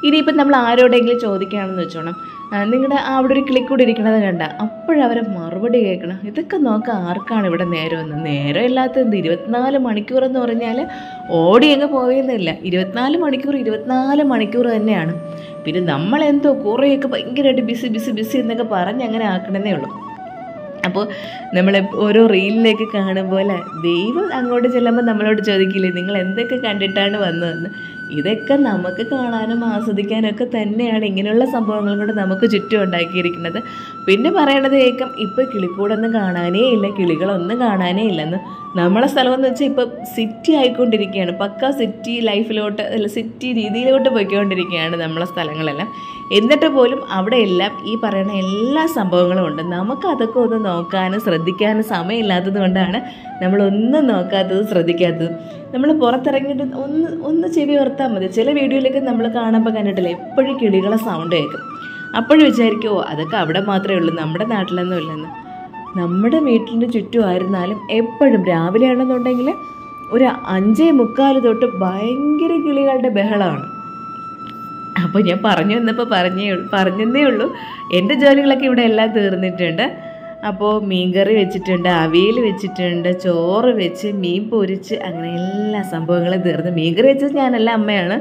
ഇനിയിപ്പം നമ്മൾ ആരോടെങ്കിലും ചോദിക്കുകയാണെന്ന് വെച്ചോണം നിങ്ങളുടെ അവിടെ ഒരു ക്ലിക്കൂടെ ഇരിക്കണത് കണ്ട അപ്പോഴവരെ മറുപടി കേൾക്കണം ഇതൊക്കെ നോക്കാൻ ആർക്കാണ് ഇവിടെ നേരമെന്ന് നേരം ഇല്ലാത്ത എന്ത് ഇരുപത്തിനാല് മണിക്കൂർ എന്ന് പറഞ്ഞാൽ ഓടി അങ്ങ് പോയെന്നില്ല ഇരുപത്തിനാല് മണിക്കൂർ ഇരുപത്തിനാല് മണിക്കൂർ തന്നെയാണ് പിന്നെ നമ്മളെന്തോ കുറേയൊക്കെ ഭയങ്കരമായിട്ട് ബിസി ബിസി ബിസി എന്നൊക്കെ പറഞ്ഞ് അങ്ങനെ ആക്കണമെന്നേ ഉള്ളൂ അപ്പോൾ നമ്മൾ ഓരോ റീലിലേക്ക് കാണുമ്പോൾ ദൈവം അങ്ങോട്ട് ചെല്ലുമ്പോൾ നമ്മളോട് ചോദിക്കില്ലേ നിങ്ങൾ എന്തൊക്കെ കണ്ടിട്ടാണ് വന്നതെന്ന് ഇതൊക്കെ നമുക്ക് കാണാനും ആസ്വദിക്കാനും ഒക്കെ തന്നെയാണ് ഇങ്ങനെയുള്ള സംഭവങ്ങൾ കൊണ്ട് നമുക്ക് ചുറ്റും ഉണ്ടാക്കിയിരിക്കുന്നത് പിന്നെ പറയണത് കേൾക്കാം ഇപ്പോൾ കിളിക്കൂടൊന്നും കാണാനേ ഇല്ല കിളികളൊന്നും കാണാനേ ഇല്ലെന്ന് നമ്മളെ സ്ഥലം എന്ന് വെച്ചാൽ ഇപ്പോൾ സിറ്റി ആയിക്കൊണ്ടിരിക്കുകയാണ് പക്ക സിറ്റി ലൈഫിലോട്ട് അല്ല സിറ്റി രീതിയിലോട്ട് പോയിക്കൊണ്ടിരിക്കുകയാണ് നമ്മളെ സ്ഥലങ്ങളെല്ലാം എന്നിട്ട് പോലും അവിടെ എല്ലാം ഈ പറയുന്ന എല്ലാ സംഭവങ്ങളും ഉണ്ട് നമുക്ക് അതൊക്കെ ഒന്ന് നോക്കാനും ശ്രദ്ധിക്കാനും സമയമില്ലാത്തത് കൊണ്ടാണ് നമ്മളൊന്നും നോക്കാത്തത് ശ്രദ്ധിക്കാത്തത് നമ്മൾ പുറത്തിറങ്ങിയിട്ട് ഒന്ന് ഒന്ന് ചെവി ഓർത്താൽ മതി ചില വീഡിയോയിലൊക്കെ നമ്മൾ കാണുമ്പോൾ കണ്ടിട്ടില്ല എപ്പോഴും കിളികളെ സൗണ്ട് കേൾക്കും അപ്പോഴും വിചാരിക്കും ഓ അതൊക്കെ അവിടെ മാത്രമേ ഉള്ളൂ നമ്മുടെ നാട്ടിലൊന്നും ഇല്ലെന്ന് നമ്മുടെ വീട്ടിൻ്റെ ചുറ്റുമായിരുന്നാലും എപ്പോഴും രാവിലെ ആണെന്നുണ്ടെങ്കിൽ ഒരു അഞ്ചേ മുക്കാൽ തൊട്ട് ഭയങ്കര കിളികളുടെ ബഹളമാണ് അപ്പോൾ ഞാൻ പറഞ്ഞു വന്നപ്പോൾ പറഞ്ഞേ പറഞ്ഞതേ ഉള്ളൂ എൻ്റെ ജോലികളൊക്കെ ഇവിടെ എല്ലാം തീർന്നിട്ടുണ്ട് അപ്പോൾ മീൻകറി വെച്ചിട്ടുണ്ട് അവിയൽ വെച്ചിട്ടുണ്ട് ചോറ് വെച്ച് മീൻ പൊരിച്ച് അങ്ങനെ എല്ലാ സംഭവങ്ങളും തീർന്നു മീൻകറി വെച്ചത് ഞാനല്ല അമ്മയാണ്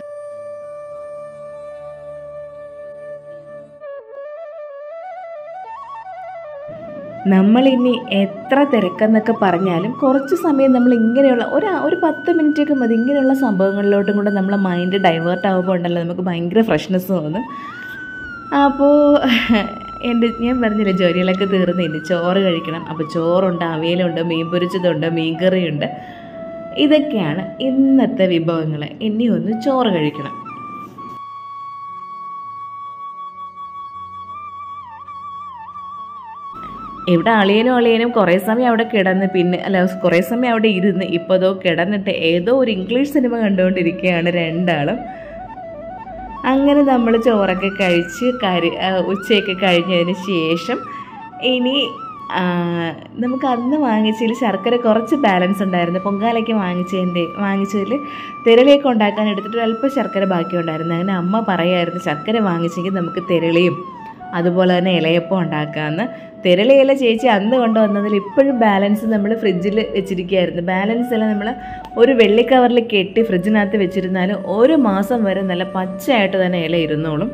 നമ്മളിനി എത്ര തിരക്കെന്നൊക്കെ പറഞ്ഞാലും കുറച്ച് സമയം നമ്മൾ ഇങ്ങനെയുള്ള ഒരു ഒരു പത്ത് മിനിറ്റൊക്കെ മതി ഇങ്ങനെയുള്ള സംഭവങ്ങളിലോട്ടും കൂടെ നമ്മളെ മൈൻഡ് ഡൈവേർട്ട് ആകുമ്പോൾ ഉണ്ടല്ലോ നമുക്ക് ഭയങ്കര ഫ്രഷ്നെസ് തോന്നും അപ്പോൾ എൻ്റെ ഞാൻ പറഞ്ഞില്ലേ ജോലികളൊക്കെ തീർന്നു ഇനി ചോറ് കഴിക്കണം അപ്പോൾ ചോറുണ്ട് അവിയലുണ്ട് മീൻ പൊരിച്ചതുണ്ട് മീൻ കറിയുണ്ട് ഇതൊക്കെയാണ് ഇന്നത്തെ വിഭവങ്ങൾ ഇനി ഒന്ന് ചോറ് കഴിക്കണം ഇവിടെ അളിയനും അളിയനും കുറേ സമയം അവിടെ കിടന്ന് പിന്നെ അല്ല കുറേ സമയം അവിടെ ഇരുന്ന് ഇപ്പോൾ അതോ കിടന്നിട്ട് ഏതോ ഒരു ഇംഗ്ലീഷ് സിനിമ കണ്ടുകൊണ്ടിരിക്കുകയാണ് രണ്ടാളും അങ്ങനെ നമ്മൾ ചോറൊക്കെ കഴിച്ച് കരി ഉച്ചയൊക്കെ കഴിഞ്ഞതിന് ശേഷം ഇനി നമുക്ക് അന്ന് വാങ്ങിച്ചതിൽ ശർക്കര കുറച്ച് ബാലൻസ് ഉണ്ടായിരുന്നു പൊങ്കാലയ്ക്ക് വാങ്ങിച്ചതിൻ്റെ വാങ്ങിച്ചതിൽ തിരളിയൊക്കെ ഉണ്ടാക്കാൻ എടുത്തിട്ട് അല്പം ശർക്കര ബാക്കി ഉണ്ടായിരുന്നു അങ്ങനെ അമ്മ പറയായിരുന്നു ശർക്കര വാങ്ങിച്ചെങ്കിൽ നമുക്ക് തിരളിയും അതുപോലെ തന്നെ ഇലയപ്പം ഉണ്ടാക്കാമെന്ന് തിരളിയില ചേച്ചി അന്ന് കൊണ്ടുവന്നതിൽ ഇപ്പോഴും ബാലൻസ് നമ്മൾ ഫ്രിഡ്ജിൽ വെച്ചിരിക്കുകയായിരുന്നു ബാലൻസ് എല്ലാം നമ്മൾ ഒരു വെള്ളി കവറിൽ കെട്ടി ഫ്രിഡ്ജിനകത്ത് വെച്ചിരുന്നാൽ ഒരു മാസം വരെ നല്ല പച്ചയായിട്ട് തന്നെ ഇല ഇരുന്നോളും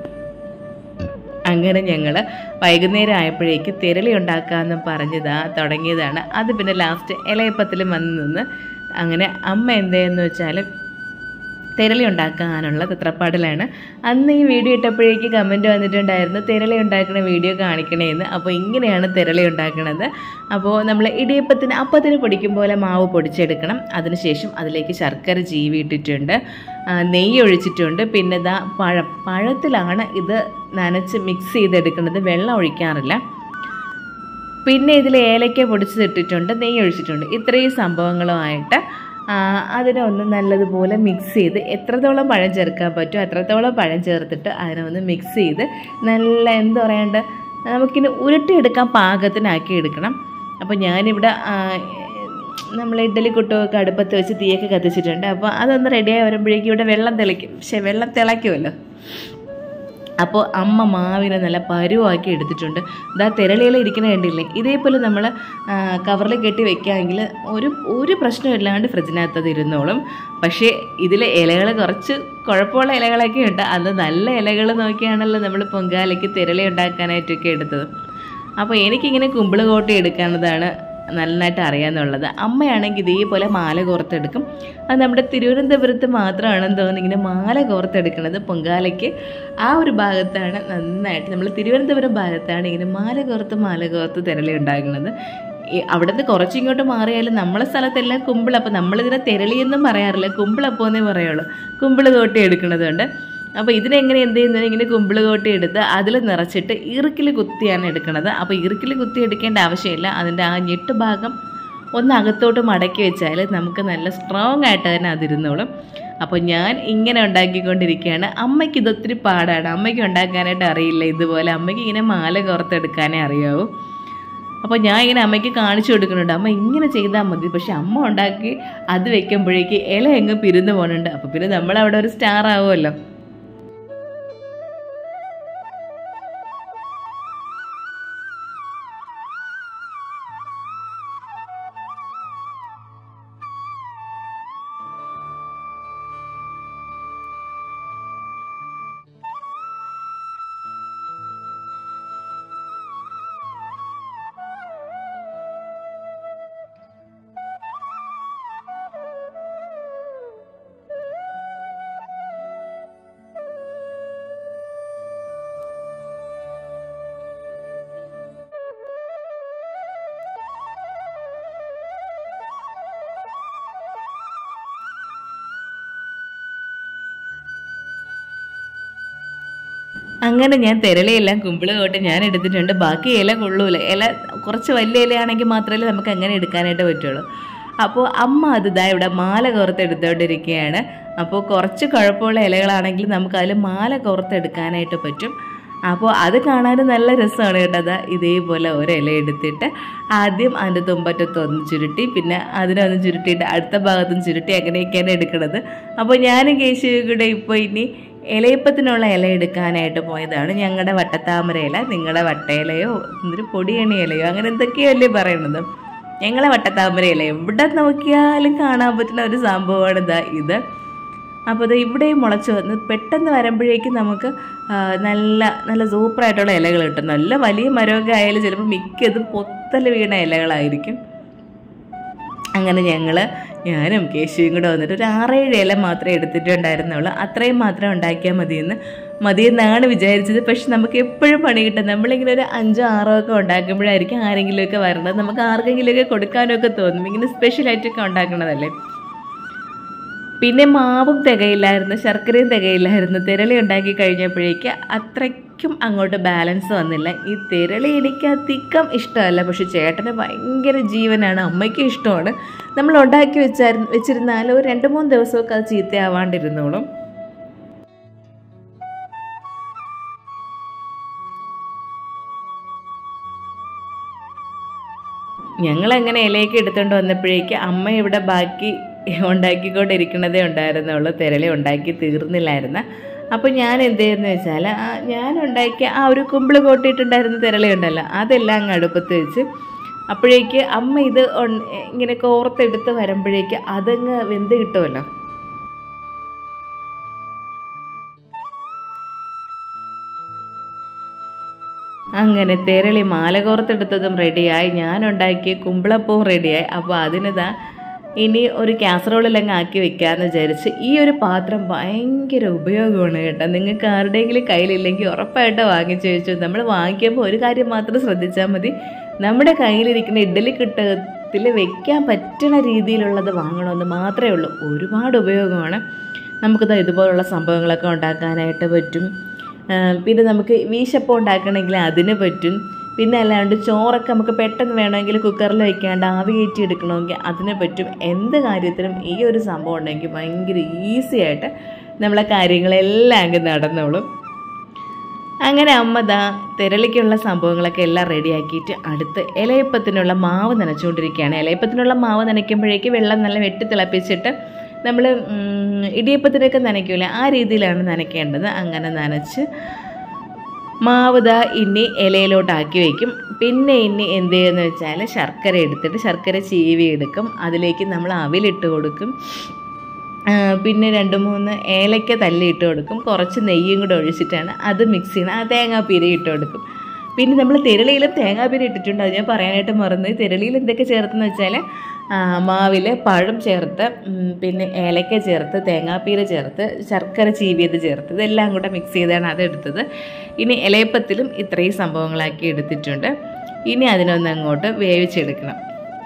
അങ്ങനെ ഞങ്ങൾ വൈകുന്നേരം ആയപ്പോഴേക്ക് തിരളി ഉണ്ടാക്കാമെന്ന് പറഞ്ഞതാ തുടങ്ങിയതാണ് അത് പിന്നെ ലാസ്റ്റ് ഇലയപ്പത്തിലും വന്ന് നിന്ന് അങ്ങനെ അമ്മ എന്തെന്ന് വെച്ചാൽ തിരളി ഉണ്ടാക്കാനുള്ള തത്രപ്പാടിലാണ് അന്ന് ഈ വീഡിയോ ഇട്ടപ്പോഴേക്ക് കമൻറ്റ് വന്നിട്ടുണ്ടായിരുന്നു തിരളി ഉണ്ടാക്കുന്ന വീഡിയോ കാണിക്കണേന്ന് അപ്പോൾ ഇങ്ങനെയാണ് തിരളി ഉണ്ടാക്കുന്നത് അപ്പോൾ നമ്മൾ ഇടിയപ്പത്തിന് അപ്പത്തിന് പൊടിക്കും പോലെ മാവ് പൊടിച്ചെടുക്കണം അതിനുശേഷം അതിലേക്ക് ശർക്കര ചീവി ഇട്ടിട്ടുണ്ട് നെയ്യ് ഒഴിച്ചിട്ടുണ്ട് പിന്നെ ഇതാ പഴം പഴത്തിലാണ് ഇത് നനച്ച് മിക്സ് ചെയ്തെടുക്കുന്നത് വെള്ളം ഒഴിക്കാറില്ല പിന്നെ ഇതിൽ ഏലക്ക പൊടിച്ചിട്ടിട്ടുണ്ട് നെയ്യ് ഒഴിച്ചിട്ടുണ്ട് ഇത്രയും സംഭവങ്ങളുമായിട്ട് അതിനെ ഒന്ന് നല്ലതുപോലെ മിക്സ് ചെയ്ത് എത്രത്തോളം പഴം ചേർക്കാൻ പറ്റുമോ അത്രത്തോളം പഴം ചേർത്തിട്ട് അതിനെ ഒന്ന് മിക്സ് ചെയ്ത് നല്ല എന്താ പറയണ്ട നമുക്കിനി ഉരുട്ടിയെടുക്കാൻ പാകത്തിനാക്കി എടുക്കണം അപ്പോൾ ഞാനിവിടെ നമ്മൾ ഇഡ്ഡലി കുട്ടുമൊക്കെ അടുപ്പത്ത് വെച്ച് തീയൊക്കെ കത്തിച്ചിട്ടുണ്ട് അപ്പോൾ അതൊന്ന് റെഡിയായി വരുമ്പോഴേക്കും ഇവിടെ വെള്ളം തിളയ്ക്കും പക്ഷേ വെള്ളം തിളയ്ക്കുമല്ലോ അപ്പോൾ അമ്മ മാവിനെ നല്ല പരുവാക്കി എടുത്തിട്ടുണ്ട് ഇതാ തിരളിയില ഇരിക്കുന്ന കണ്ടില്ലേ ഇതേപോലെ നമ്മൾ കവറിൽ കെട്ടി വെക്കുകയാണെങ്കിൽ ഒരു ഒരു പ്രശ്നമില്ലാണ്ട് ഫ്രിഡ്ജിനകത്ത് അത് ഇരുന്നോളും പക്ഷേ ഇതിൽ ഇലകൾ കുറച്ച് കുഴപ്പമുള്ള ഇലകളൊക്കെ ഉണ്ട് അത് നല്ല ഇലകൾ നോക്കിയാണല്ലോ നമ്മൾ പൊങ്കാലയ്ക്ക് തിരളി ഉണ്ടാക്കാനായിട്ടൊക്കെ എടുത്തത് അപ്പോൾ എനിക്കിങ്ങനെ കുമ്പിള് കോട്ടി എടുക്കാവുന്നതാണ് നന്നായിട്ട് അറിയാമെന്നുള്ളത് അമ്മയാണെങ്കിൽ ഇതേപോലെ മാല കോർത്തെടുക്കും അത് നമ്മുടെ തിരുവനന്തപുരത്ത് മാത്രമാണെന്ന് തോന്നുന്നു ഇങ്ങനെ മാല കോർത്തെടുക്കുന്നത് പൊങ്കാലയ്ക്ക് ആ ഒരു ഭാഗത്താണ് നന്നായിട്ട് നമ്മൾ തിരുവനന്തപുരം ഭാഗത്താണ് ഇങ്ങനെ മാല കോർത്ത് മാല കോർത്ത് തിരളി ഉണ്ടാക്കുന്നത് അവിടെ നിന്ന് കുറച്ചിങ്ങോട്ട് മാറിയാലും നമ്മളെ സ്ഥലത്തെല്ലാം കുമ്പിളപ്പം നമ്മളിതിനെ തിരളിയെന്നും പറയാറില്ല കുമ്പിളപ്പമെന്നേ പറയുള്ളൂ കുമ്പിള് കോട്ടി എടുക്കുന്നതുകൊണ്ട് അപ്പോൾ ഇതിനെങ്ങനെ എന്ത് ചെയ്യുന്നത് ഇങ്ങനെ കുമ്പിള് കോട്ടി എടുത്ത് അതിൽ നിറച്ചിട്ട് ഇറുക്കിൽ കുത്തിയാണ് എടുക്കുന്നത് അപ്പോൾ ഇറുക്കിൽ കുത്തി എടുക്കേണ്ട ആവശ്യമില്ല അതിൻ്റെ ആ ഞെട്ട് ഭാഗം ഒന്ന് അകത്തോട്ട് മടക്കി വെച്ചാൽ നമുക്ക് നല്ല സ്ട്രോങ് ആയിട്ട് തന്നെ അതിരുന്നോളും അപ്പോൾ ഞാൻ ഇങ്ങനെ ഉണ്ടാക്കിക്കൊണ്ടിരിക്കുകയാണ് അമ്മയ്ക്ക് ഇതൊത്തിരി പാടാണ് അമ്മയ്ക്ക് ഉണ്ടാക്കാനായിട്ട് അറിയില്ല ഇതുപോലെ അമ്മയ്ക്ക് ഇങ്ങനെ മാല കോർത്തെടുക്കാനേ അറിയാവൂ അപ്പോൾ ഞാൻ ഇങ്ങനെ അമ്മയ്ക്ക് കാണിച്ചു കൊടുക്കുന്നുണ്ട് അമ്മ ഇങ്ങനെ ചെയ്താൽ മതി പക്ഷെ അമ്മ ഉണ്ടാക്കി അത് വെക്കുമ്പോഴേക്ക് ഇല എങ്ങ് പിരിന്നു പോകുന്നുണ്ട് അപ്പോൾ പിന്നെ നമ്മളവിടെ ഒരു സ്റ്റാർ ആവുമല്ലോ അങ്ങനെ ഞാൻ തിരളയെല്ലാം കുമ്പിള് തൊട്ട് ഞാൻ എടുത്തിട്ടുണ്ട് ബാക്കി ഇല കൊള്ളൂല ഇല കുറച്ച് വലിയ ഇലയാണെങ്കിൽ മാത്രമേ നമുക്ക് അങ്ങനെ എടുക്കാനായിട്ട് പറ്റുള്ളൂ അപ്പോൾ അമ്മ അത് ഇതാ ഇവിടെ മാല കോർത്ത് എടുത്തുകൊണ്ടിരിക്കുകയാണ് അപ്പോൾ കുറച്ച് കുഴപ്പമുള്ള ഇലകളാണെങ്കിൽ നമുക്ക് അതിൽ മാല കോർത്തെടുക്കാനായിട്ട് പറ്റും അപ്പോൾ അത് കാണാൻ നല്ല രസമാണ് കേട്ടോ അതാ ഇതേപോലെ ഒരു ഇല എടുത്തിട്ട് ആദ്യം അതിൻ്റെ തുമ്പറ്റത്തൊന്ന് ചുരുട്ടി പിന്നെ അതിനൊന്ന് ചുരുട്ടിയിട്ട് അടുത്ത ഭാഗത്തും ചുരുട്ടി അങ്ങനെയൊക്കെയാണ് എടുക്കുന്നത് അപ്പോൾ ഞാനും കേശുവും കൂടെ ഇപ്പോൾ ഇനി ഇലയപ്പത്തിനുള്ള ഇല എടുക്കാനായിട്ട് പോയതാണ് ഞങ്ങളുടെ വട്ടത്താമര ഇല നിങ്ങളുടെ വട്ടയിലയോ എന്തൊരു പൊടിയണി ഇലയോ അങ്ങനെ എന്തൊക്കെയല്ലേ പറയണത് ഞങ്ങളെ വട്ടത്താമര ഇല എവിടെ നോക്കിയാലും കാണാൻ പറ്റുന്ന ഒരു സംഭവമാണ് ഇതാ ഇത് അപ്പോൾ ഇത് ഇവിടെയും മുളച്ച് വന്ന് പെട്ടെന്ന് വരുമ്പോഴേക്കും നമുക്ക് ആ, നല്ല നല്ല സൂപ്പറായിട്ടുള്ള ഇലകൾ കിട്ടും നല്ല വലിയ മരമൊക്കെ ആയാലും ചിലപ്പോൾ മിക്കതും പൊത്തൽ വീണ ഇലകളായിരിക്കും അങ്ങനെ ഞങ്ങൾ ഞാനും കേശുവും കൂടെ വന്നിട്ട് ഒരു ആറേഴ് ഇല മാത്രമേ എടുത്തിട്ടുണ്ടായിരുന്നുള്ളൂ അത്രയും മാത്രം ഉണ്ടാക്കിയാൽ മതിയെന്ന് മതിയെന്നാണ് വിചാരിച്ചത് പക്ഷെ നമുക്ക് എപ്പോഴും പണി കിട്ടും നമ്മളിങ്ങനെ ഒരു അഞ്ചോ ആറോ ഒക്കെ ഉണ്ടാക്കുമ്പോഴായിരിക്കും ആരെങ്കിലുമൊക്കെ വരണത് നമുക്ക് ആർക്കെങ്കിലുമൊക്കെ കൊടുക്കാനൊക്കെ തോന്നും ഇങ്ങനെ സ്പെഷ്യലായിട്ടൊക്കെ ഉണ്ടാക്കണതല്ലേ പിന്നെ മാവും തികയില്ലായിരുന്നു ശർക്കരയും തികയില്ലായിരുന്നു തിരളി ഉണ്ടാക്കി കഴിഞ്ഞപ്പോഴേക്ക് അത്രയ്ക്കും അങ്ങോട്ട് ബാലൻസ് വന്നില്ല ഈ തിരളി എനിക്ക് അധികം ഇഷ്ടമല്ല പക്ഷെ ചേട്ടന് ഭയങ്കര ജീവനാണ് അമ്മയ്ക്ക് ഇഷ്ടമാണ് നമ്മൾ ഉണ്ടാക്കി വെച്ചായിരുന്നു വെച്ചിരുന്നാൽ ഒരു രണ്ട് മൂന്ന് ദിവസമൊക്കെ അത് ചീത്തയാവാണ്ടിരുന്നോളും ഞങ്ങളങ്ങനെ ഇലയൊക്കെ എടുത്തുകൊണ്ട് വന്നപ്പോഴേക്ക് അമ്മ ഇവിടെ ബാക്കി ഉണ്ടാക്കിക്കൊണ്ടിരിക്കണതേ ഉണ്ടായിരുന്നുള്ളൂ തിരളി ഉണ്ടാക്കി തീർന്നില്ലായിരുന്നു അപ്പോൾ ഞാൻ എന്ത് ചെയ്യുന്നു വെച്ചാൽ ആ ഞാൻ ഉണ്ടാക്കിയ ആ ഒരു കുമ്പിള് കോട്ടിയിട്ടുണ്ടായിരുന്ന തിരളി ഉണ്ടല്ലോ അതെല്ലാം അങ്ങ് അടുപ്പത്ത് വെച്ച് അപ്പോഴേക്ക് അമ്മ ഇത് ഉൺ- ഇങ്ങനെ കോർത്തെടുത്ത് വരുമ്പോഴേക്ക് അതങ്ങ് വെന്ത് കിട്ടുമല്ലോ അങ്ങനെ തെരളി മാല കോർത്തെടുത്തതും റെഡിയായി ഞാൻ ഉണ്ടാക്കിയ കുമ്പിളപ്പവും റെഡിയായി അപ്പോൾ അതിനിതാ ഇനി ഒരു കാസറോളിലങ്ങ് ആക്കി വെക്കാമെന്ന് വിചാരിച്ച് ഈ ഒരു പാത്രം ഭയങ്കര ഉപയോഗമാണ് കേട്ടോ നിങ്ങൾക്ക് ആരുടെയെങ്കിലും കയ്യിലില്ലെങ്കിൽ ഉറപ്പായിട്ട് വാങ്ങിച്ചു വെച്ചു നമ്മൾ വാങ്ങിക്കുമ്പോൾ ഒരു കാര്യം മാത്രം ശ്രദ്ധിച്ചാൽ മതി നമ്മുടെ കയ്യിലിരിക്കുന്ന ഇഡ്ഡലി കിട്ടത്തിൽ വെക്കാൻ പറ്റുന്ന രീതിയിലുള്ളത് വാങ്ങണമെന്ന് മാത്രമേ ഉള്ളൂ ഒരുപാട് ഉപയോഗമാണ് നമുക്കിത് ഇതുപോലുള്ള സംഭവങ്ങളൊക്കെ ഉണ്ടാക്കാനായിട്ട് പറ്റും ആ, പിന്നെ നമുക്ക് വീശപ്പം ഉണ്ടാക്കണമെങ്കിൽ അതിന് പറ്റും പിന്നെ അല്ലാണ്ട് ചോറൊക്കെ നമുക്ക് പെട്ടെന്ന് വേണമെങ്കിൽ കുക്കറിൽ വെക്കാണ്ട് ആവി കയറ്റി എടുക്കണമെങ്കിൽ അതിന് പറ്റും എന്ത് കാര്യത്തിനും ഈ ഒരു സംഭവം ഉണ്ടെങ്കിൽ ഭയങ്കര ഈസി ആയിട്ട് നമ്മളെ കാര്യങ്ങളെല്ലാം അങ്ങ് നടന്നോളും അങ്ങനെ അമ്മ ദാ തിരളിക്കുള്ള സംഭവങ്ങളൊക്കെ എല്ലാം റെഡിയാക്കിയിട്ട് അടുത്ത് ഇലയപ്പത്തിനുള്ള മാവ് നനച്ചുകൊണ്ടിരിക്കുകയാണ് ഇലയപ്പത്തിനുള്ള മാവ് നനയ്ക്കുമ്പോഴേക്ക് വെള്ളം നല്ല വെട്ടി തിളപ്പിച്ചിട്ട് നമ്മൾ ഇടിയപ്പത്തിനൊക്കെ നനയ്ക്കൂലേ ആ രീതിയിലാണ് നനയ്ക്കേണ്ടത് അങ്ങനെ നനച്ച് മാവ് ദാ ഇനി ഇലയിലോട്ടാക്കി വയ്ക്കും പിന്നെ ഇനി എന്ത് ചെയ്യുമെന്ന് വെച്ചാൽ ശർക്കര എടുത്തിട്ട് ശർക്കര ചീവി എടുക്കും അതിലേക്ക് നമ്മൾ അവിലിട്ട് കൊടുക്കും ആ, പിന്നെ രണ്ട് മൂന്ന് ഏലക്ക തല്ലി ഇട്ട് കൊടുക്കും കുറച്ച് നെയ്യും കൂടെ ഒഴിച്ചിട്ടാണ് അത് മിക്സ് ചെയ്യണം ആ തേങ്ങാപ്പീര ഇട്ട് കൊടുക്കും പിന്നെ നമ്മൾ തിരളിയിലും തേങ്ങാപ്പീര ഇട്ടിട്ടുണ്ട് അത് ഞാൻ പറയാനായിട്ട് മറന്നു തിരളിയിൽ എന്തൊക്കെ ചേർത്തെന്ന് വെച്ചാൽ മാവിൽ പഴം ചേർത്ത് ഉം, പിന്നെ ഏലക്ക ചേർത്ത് തേങ്ങാപ്പീര ചേർത്ത് ശർക്കര ചീവിയത് ചേർത്ത് ഇതെല്ലാം കൂടെ മിക്സ് ചെയ്താണ് അതെടുത്തത് ഇനി ഇലയപ്പത്തിലും ഇത്രയും സംഭവങ്ങളാക്കി എടുത്തിട്ടുണ്ട് ഇനി അതിനൊന്ന് അങ്ങോട്ട് വേവിച്ചെടുക്കണം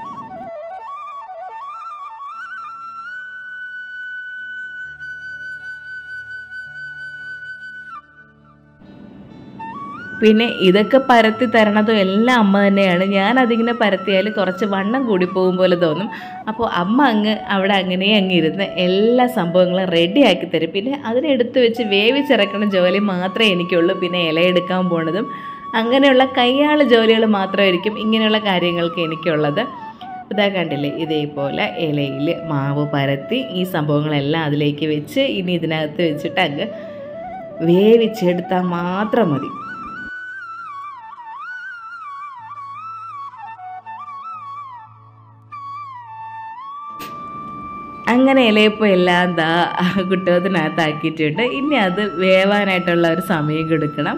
പിന്നെ ഇതൊക്കെ പരത്തി തരണതും എല്ലാം അമ്മ തന്നെയാണ് ഞാൻ അതിങ്ങനെ പരത്തിയാൽ കുറച്ച് വണ്ണം കൂടി പോകും പോലെ തോന്നും അപ്പോൾ അമ്മ അങ്ങ് അവിടെ അങ്ങനെ അങ്ങ് ഇരുന്ന് എല്ലാ സംഭവങ്ങളും റെഡിയാക്കി തരും പിന്നെ അതിനെടുത്ത് വെച്ച് വേവിച്ചിറക്കണ ജോലി മാത്രമേ എനിക്കുള്ളൂ പിന്നെ ഇലയെടുക്കാൻ പോണതും അങ്ങനെയുള്ള കയ്യാള് ജോലികൾ മാത്രമായിരിക്കും ഇങ്ങനെയുള്ള കാര്യങ്ങൾക്ക് എനിക്കുള്ളത് ഇതാ കണ്ടില്ലേ ഇതേപോലെ ഇലയിൽ മാവ് പരത്തി ഈ സംഭവങ്ങളെല്ലാം അതിലേക്ക് വെച്ച് ഇനി ഇതിനകത്ത് വെച്ചിട്ട് അങ്ങ് വേവിച്ചെടുത്താൽ മാത്രം മതി അങ്ങനെ ഇലയപ്പം എല്ലാം ദാ കുട്ടകത്തിനകത്താക്കിയിട്ടുണ്ട് ഇനി അത് വേവാനായിട്ടുള്ള ഒരു സമയം കൊടുക്കണം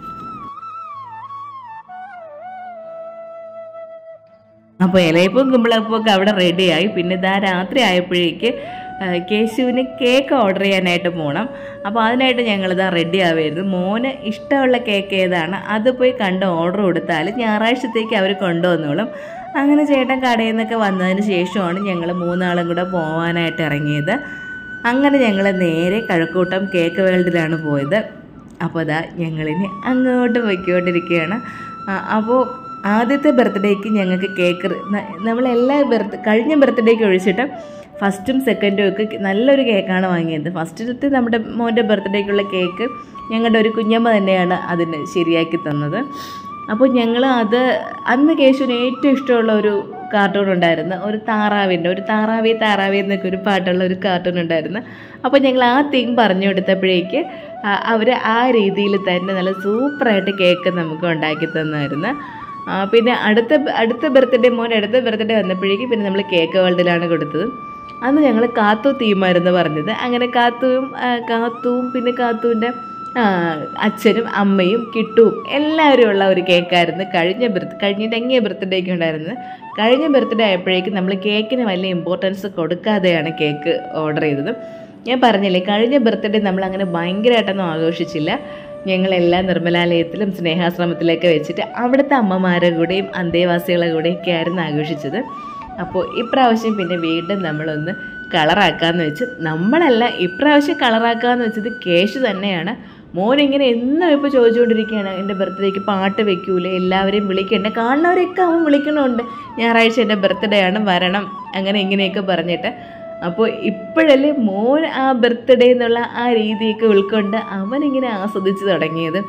അപ്പോൾ ഇലയപ്പവും കുമ്പളപ്പവും ഒക്കെ അവിടെ റെഡിയായി പിന്നെ ഇതാ രാത്രി ആയപ്പോഴേക്ക് ആ, കേശുവിന് കേക്ക് ഓർഡർ ചെയ്യാനായിട്ട് പോകണം അപ്പോൾ അതിനായിട്ട് ഞങ്ങളിതാ റെഡി ആവുമായിരുന്നു മോന് ഇഷ്ടമുള്ള കേക്ക് ഏതാണ് അത് പോയി കണ്ട് ഓർഡർ കൊടുത്താൽ ഞായറാഴ്ചത്തേക്ക് അവർ കൊണ്ടുവന്നോളും അങ്ങനെ ചേട്ടൻ കടയിൽ നിന്നൊക്കെ വന്നതിന് ശേഷമാണ് ഞങ്ങൾ മൂന്നാളും കൂടെ പോകാനായിട്ട് ഇറങ്ങിയത് അങ്ങനെ ഞങ്ങൾ നേരെ കഴക്കൂട്ടം കേക്ക് വേൾഡിലാണ് പോയത് അപ്പോൾ അതാ ഞങ്ങളിനി അങ്ങോട്ട് പോയിക്കൊണ്ടിരിക്കുകയാണ് അപ്പോൾ ആദ്യത്തെ ബർത്ത്ഡേക്ക് ഞങ്ങൾക്ക് കേക്ക് നമ്മളെല്ലാ ബർത്ത് കഴിഞ്ഞ ബർത്ത്ഡേക്ക് ഒഴിച്ചിട്ട് ഫസ്റ്റും സെക്കൻഡും ഒക്കെ നല്ലൊരു കേക്കാണ് വാങ്ങിയത് ഫസ്റ്റിലത്തെ നമ്മുടെ മോൻ്റെ ബർത്ത്ഡേക്കുള്ള കേക്ക് ഞങ്ങളുടെ ഒരു കുഞ്ഞമ്മ തന്നെയാണ് അതിന് ശരിയാക്കി തന്നത് അപ്പോൾ ഞങ്ങൾ അത് അന്ന് കേശുവിന് ഏറ്റവും ഇഷ്ടമുള്ള ഒരു കാർട്ടൂൺ ഉണ്ടായിരുന്നു ഒരു താറാവിൻ്റെ ഒരു താറാവി താറാവി എന്നൊക്കെ ഒരു പാട്ടുള്ള ഒരു കാർട്ടൂൺ ഉണ്ടായിരുന്നു അപ്പോൾ ഞങ്ങൾ ആ തീം പറഞ്ഞു കൊടുത്തപ്പോഴേക്ക് അവർ ആ രീതിയിൽ തന്നെ നല്ല സൂപ്പറായിട്ട് കേക്ക് നമുക്ക് ഉണ്ടാക്കി തന്നായിരുന്നു ആ, പിന്നെ അടുത്ത അടുത്ത ബർത്ത്ഡേ മോൻ അടുത്ത ബർത്ത്ഡേ വന്നപ്പോഴേക്ക് പിന്നെ നമ്മൾ കേക്ക് വേൾഡിലാണ് കൊടുത്തത് അന്ന് ഞങ്ങൾ കാത്തു തീമായിരുന്നു പറഞ്ഞത് അങ്ങനെ കാത്തുവും ആ, കാത്തുവും പിന്നെ കാത്തുവിൻ്റെ ആ, അച്ഛനും അമ്മയും കിട്ടുവും എല്ലാവരും ഉള്ള ഒരു കേക്കായിരുന്നു കഴിഞ്ഞ ബർത്ത് കഴിഞ്ഞിട്ട് എങ്ങിയ ബർത്ത്ഡേക്ക് ഉണ്ടായിരുന്നത് കഴിഞ്ഞ ബർത്ത്ഡേ ആയപ്പോഴേക്കും നമ്മൾ കേക്കിന് വലിയ ഇമ്പോർട്ടൻസ് കൊടുക്കാതെയാണ് കേക്ക് ഓർഡർ ചെയ്തത് ഞാൻ പറഞ്ഞില്ലേ കഴിഞ്ഞ ബർത്ത്ഡേ നമ്മൾ അങ്ങനെ ഭയങ്കരമായിട്ടൊന്നും ആഘോഷിച്ചില്ല ഞങ്ങളെല്ലാം നിർമ്മലാലയത്തിലും സ്നേഹാശ്രമത്തിലൊക്കെ വെച്ചിട്ട് അവിടുത്തെ അമ്മമാരുടെ കൂടെയും അന്തേവാസികളുടെ കൂടെയൊക്കെ ആയിരുന്നു ആഘോഷിച്ചത് അപ്പോൾ ഇപ്രാവശ്യം പിന്നെ വീണ്ടും നമ്മളൊന്ന് കളറാക്കാന്ന് വെച്ച് നമ്മളല്ല ഇപ്രാവശ്യം കളറാക്കാന്ന് വെച്ചത് കേശു തന്നെയാണ് മോൻ ഇങ്ങനെ എന്നും ഇപ്പോൾ ചോദിച്ചുകൊണ്ടിരിക്കുകയാണ് എൻ്റെ ബർത്ത്ഡേക്ക് പാട്ട് വെക്കൂലേ എല്ലാവരെയും വിളിക്കണ്ടേ കാണുന്നവരെയൊക്കെ അവൻ വിളിക്കണമുണ്ട് ഞായറാഴ്ച എൻ്റെ ബർത്ത്ഡേ ആണ് വരണം അങ്ങനെ ഇങ്ങനെയൊക്കെ പറഞ്ഞിട്ട് അപ്പോൾ ഇപ്പോഴല്ലേ മോൻ ആ ബർത്ത്ഡേ എന്നുള്ള ആ രീതിയൊക്കെ ഉൾക്കൊണ്ട് അവനിങ്ങനെ ആസ്വദിച്ച് തുടങ്ങിയത്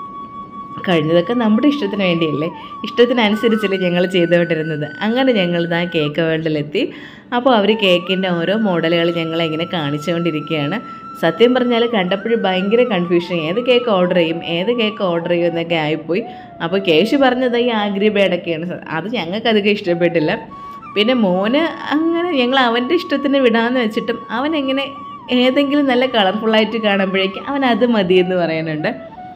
കഴിഞ്ഞതൊക്കെ നമ്മുടെ ഇഷ്ടത്തിന് വേണ്ടിയല്ലേ ഇഷ്ടത്തിനനുസരിച്ചല്ലേ ഞങ്ങൾ ചെയ്തുകൊണ്ടിരുന്നത് അങ്ങനെ ഞങ്ങൾ ഇതാ കേക്ക് വേൾഡിലെത്തി അപ്പോൾ അവർ കേക്കിൻ്റെ ഓരോ മോഡലുകൾ ഞങ്ങളെ ഇങ്ങനെ കാണിച്ചുകൊണ്ടിരിക്കുകയാണ് സത്യം പറഞ്ഞാൽ കണ്ടപ്പോഴും ഭയങ്കര കൺഫ്യൂഷൻ ഏത് കേക്ക് ഓർഡർ ചെയ്യും ഏത് കേക്ക് ഓർഡർ ചെയ്യും എന്നൊക്കെ ആയിപ്പോയി അപ്പോൾ കേശു പറഞ്ഞത് ഈ ആഗ്രി ബേഡൊക്കെയാണ് അത് ഞങ്ങൾക്ക് അധികം ഇഷ്ടപ്പെട്ടില്ല പിന്നെ മോന് അങ്ങനെ ഞങ്ങൾ അവൻ്റെ ഇഷ്ടത്തിന് വിടാമെന്ന് വെച്ചിട്ടും അവൻ എങ്ങനെ ഏതെങ്കിലും നല്ല കളർഫുള്ളായിട്ട് കാണുമ്പോഴേക്കും അവൻ അത് മതിയെന്ന് പറയാനുണ്ട്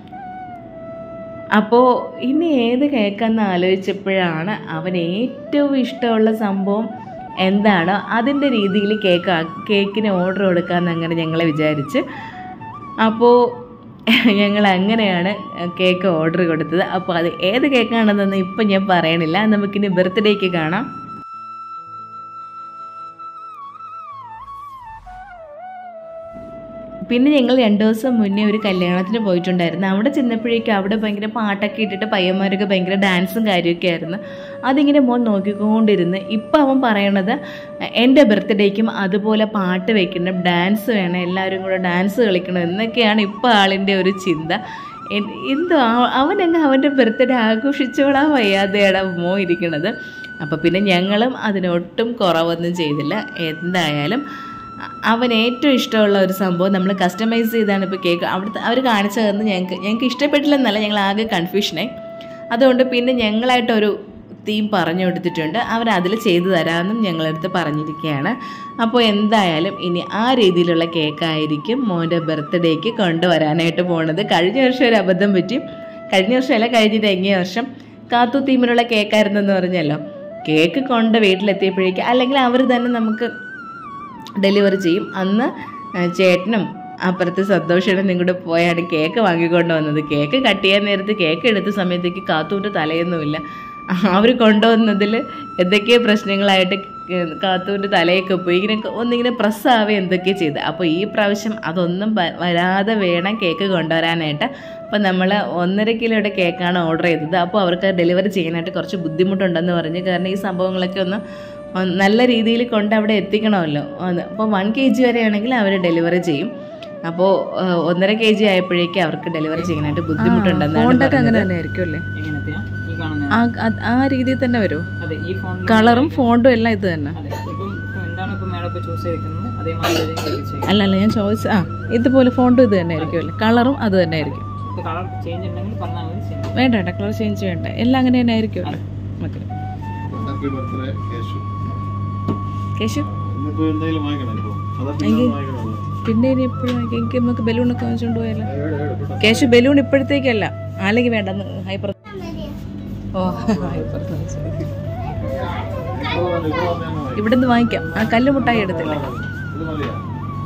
അപ്പോൾ ഇനി ഏത് കേക്കെന്ന് ആലോചിച്ചപ്പോഴാണ് അവൻ ഏറ്റവും ഇഷ്ടമുള്ള സംഭവം എന്താണോ അതിൻ്റെ രീതിയിൽ കേക്ക് ആ- കേക്കിന് ഓർഡർ കൊടുക്കാമെന്ന് അങ്ങനെ ഞങ്ങൾ വിചാരിച്ച് അപ്പോൾ ഞങ്ങൾ അങ്ങനെയാണ് കേക്ക് ഓർഡർ കൊടുത്തത് അപ്പോൾ അത് ഏത് കേക്കാണെന്നൊന്നും ഇപ്പം ഞാൻ പറയണില്ല നമുക്കിനി ബർത്ത്ഡേക്ക് കാണാം പിന്നെ ഞങ്ങൾ രണ്ട് ദിവസം മുന്നേ ഒരു കല്യാണത്തിന് പോയിട്ടുണ്ടായിരുന്നു അവിടെ ചെന്നപ്പോഴേക്കും അവിടെ ഭയങ്കര പാട്ടൊക്കെ ഇട്ടിട്ട് പയ്യന്മാരൊക്കെ ഭയങ്കര ഡാൻസും കാര്യമൊക്കെ ആയിരുന്നു അതിങ്ങനെ മോൻ നോക്കിക്കൊണ്ടിരുന്ന് ഇപ്പം അവൻ പറയണത് എൻ്റെ ബർത്ത്ഡേക്കും അതുപോലെ പാട്ട് വെക്കണം ഡാൻസ് വേണം എല്ലാവരും കൂടെ ഡാൻസ് കളിക്കണം എന്നൊക്കെയാണ് ഇപ്പോൾ ആളിൻ്റെ ഒരു ചിന്ത എൻ- എന്തോ ആ- അവനങ്ങ് അവൻ്റെ ബർത്ത്ഡേ ആഘോഷിച്ചോളാൻ വയ്യാതെയാണ് മോ ഇരിക്കണത് അപ്പോൾ പിന്നെ ഞങ്ങളും അതിനൊട്ടും കുറവൊന്നും ചെയ്തില്ല എന്തായാലും അവൻ ഏറ്റവും ഇഷ്ടമുള്ള ഒരു സംഭവം നമ്മൾ കസ്റ്റമൈസ് ചെയ്താണ് ഇപ്പോൾ കേക്ക് അവിടുത്തെ അവർ കാണിച്ചു തന്ന് ഞങ്ങൾക്ക് ഞങ്ങൾക്ക് ഇഷ്ടപ്പെട്ടില്ലെന്നല്ല ഞങ്ങൾ ആകെ കൺഫ്യൂഷനായി അതുകൊണ്ട് പിന്നെ ഞങ്ങളായിട്ടൊരു തീം പറഞ്ഞു കൊടുത്തിട്ടുണ്ട് അവർ അതിൽ ചെയ്തു തരാമെന്നും ഞങ്ങളടുത്ത് പറഞ്ഞിരിക്കുകയാണ് അപ്പോൾ എന്തായാലും ഇനി ആ രീതിയിലുള്ള കേക്കായിരിക്കും മോൻ്റെ ബർത്ത്ഡേക്ക് കൊണ്ടുവരാനായിട്ട് പോണത് കഴിഞ്ഞ വർഷം ഒരു അബദ്ധം പറ്റി കഴിഞ്ഞ വർഷമല്ല കഴിഞ്ഞ തെങ്ങിയ വർഷം കാത്തു തീമിലുള്ള കേക്കായിരുന്നെന്ന് പറഞ്ഞല്ലോ കേക്ക് കൊണ്ട് വീട്ടിലെത്തിയപ്പോഴേക്ക് അല്ലെങ്കിൽ അവർ തന്നെ നമുക്ക് ഡെലിവറി ചെയ്യും അന്ന് ആ, ചേട്ടനും അപ്പുറത്ത് സന്തോഷനും കൂടെ പോയാണ് കേക്ക് വാങ്ങിക്കൊണ്ട് വന്നത് കേക്ക് കട്ട് ചെയ്യാൻ നേരത്ത് കേക്ക് എടുത്ത സമയത്തേക്ക് കാത്തൂൻ്റെ തലയൊന്നുമില്ല അവർ കൊണ്ടുവന്നതിൽ എന്തൊക്കെയോ പ്രശ്നങ്ങളായിട്ട് കാത്തൂൻ്റെ തലയൊക്കെ പോയി ഇങ്ങനെ ഒന്നിങ്ങനെ പ്രസ്സാവുക എന്തൊക്കെയോ ചെയ്ത് അപ്പോൾ ഈ പ്രാവശ്യം അതൊന്നും വ- വരാതെ വേണം കേക്ക് കൊണ്ടുവരാനായിട്ട് അപ്പോൾ നമ്മൾ ഒന്നര കിലോയുടെ കേക്കാണ് ഓർഡർ ചെയ്തത് അപ്പോൾ അവർക്ക് ഡെലിവറി ചെയ്യാനായിട്ട് കുറച്ച് ബുദ്ധിമുട്ടുണ്ടെന്ന് പറഞ്ഞു കാരണം ഈ സംഭവങ്ങളൊക്കെ ഒന്ന് ഒന്ന് നല്ല രീതിയിൽ കൊണ്ട് അവിടെ എത്തിക്കണമല്ലോ ഒന്ന് അപ്പോൾ വൺ കെ ജി വരെയാണെങ്കിൽ അവർ ഡെലിവറി ചെയ്യും അപ്പോൾ ഒന്നര കെ ജി ആയപ്പോഴേക്കും അവർക്ക് ഡെലിവറി ചെയ്യാനായിട്ട് ബുദ്ധിമുട്ടുണ്ടെന്നാണ് ഫോണ്ടൊക്കെ അങ്ങനെ പറഞ്ഞത് തന്നെ ആയിരിക്കും അല്ലേ എങ്ങനത്തെയാ ഈ കാണുന്ന ആ അത് ആ രീതിയിൽ തന്നെ വരുമോ അതെ ഈ ഫോണിൽ കളറും ഫോണ്ടും എല്ലാം ഇത് തന്നെ അതെ ഇപ്പം ഇപ്പം എന്താണ് ഇപ്പം മേഡം ഇപ്പോൾ ചൂസ് ചെയ്തിരിക്കുന്നത് അതേമാതിരി ചെയ്യും അല്ല അല്ല ഞാൻ ചോദിച്ച ആ ഇതുപോലെ ഫോണ്ടും ഇത് തന്നെ ആയിരിക്കും അല്ലേ കളറും അത് തന്നെ ആയിരിക്കും ഇപ്പോൾ കളർ ചേഞ്ച് ഉണ്ടെങ്കിൽ പറഞ്ഞാൽ മതി ചെയ്യും വേണ്ട വേണ്ട കളർ ചേഞ്ച് വേണ്ട എല്ലാം അങ്ങനെ തന്നെ ആയിരിക്കും അല്ലേ okay happy birthday Keshu Keshu ഇന്നിപ്പോ എന്തെങ്കിലും വാങ്ങിക്കണം ഇപ്പൊ അതാ പിന്നെ വാങ്ങിക്കണമല്ലോ പിന്നെ ഇനി എപ്പോഴും എനിക്ക് നമുക്ക് ബലൂണൊക്കെ വാങ്ങിച്ചുകൊണ്ട് പോയാലോ കേശു ബലൂൺ ഇപ്പോഴത്തേക്കല്ല അല്ലെങ്കിൽ വേണ്ട ഹൈപ്പർ ഓ ഹൈപ്പർ ഇപ്പൊ വന്ന് ഇപ്പൊ വന്ന് തന്നെ വാങ്ങിക്കണം. ഇവിടെ നിന്ന് വാങ്ങിക്കാം ആ കല്ല് മുട്ടായി എടുത്തില്ലേ ഇത് മതിയോ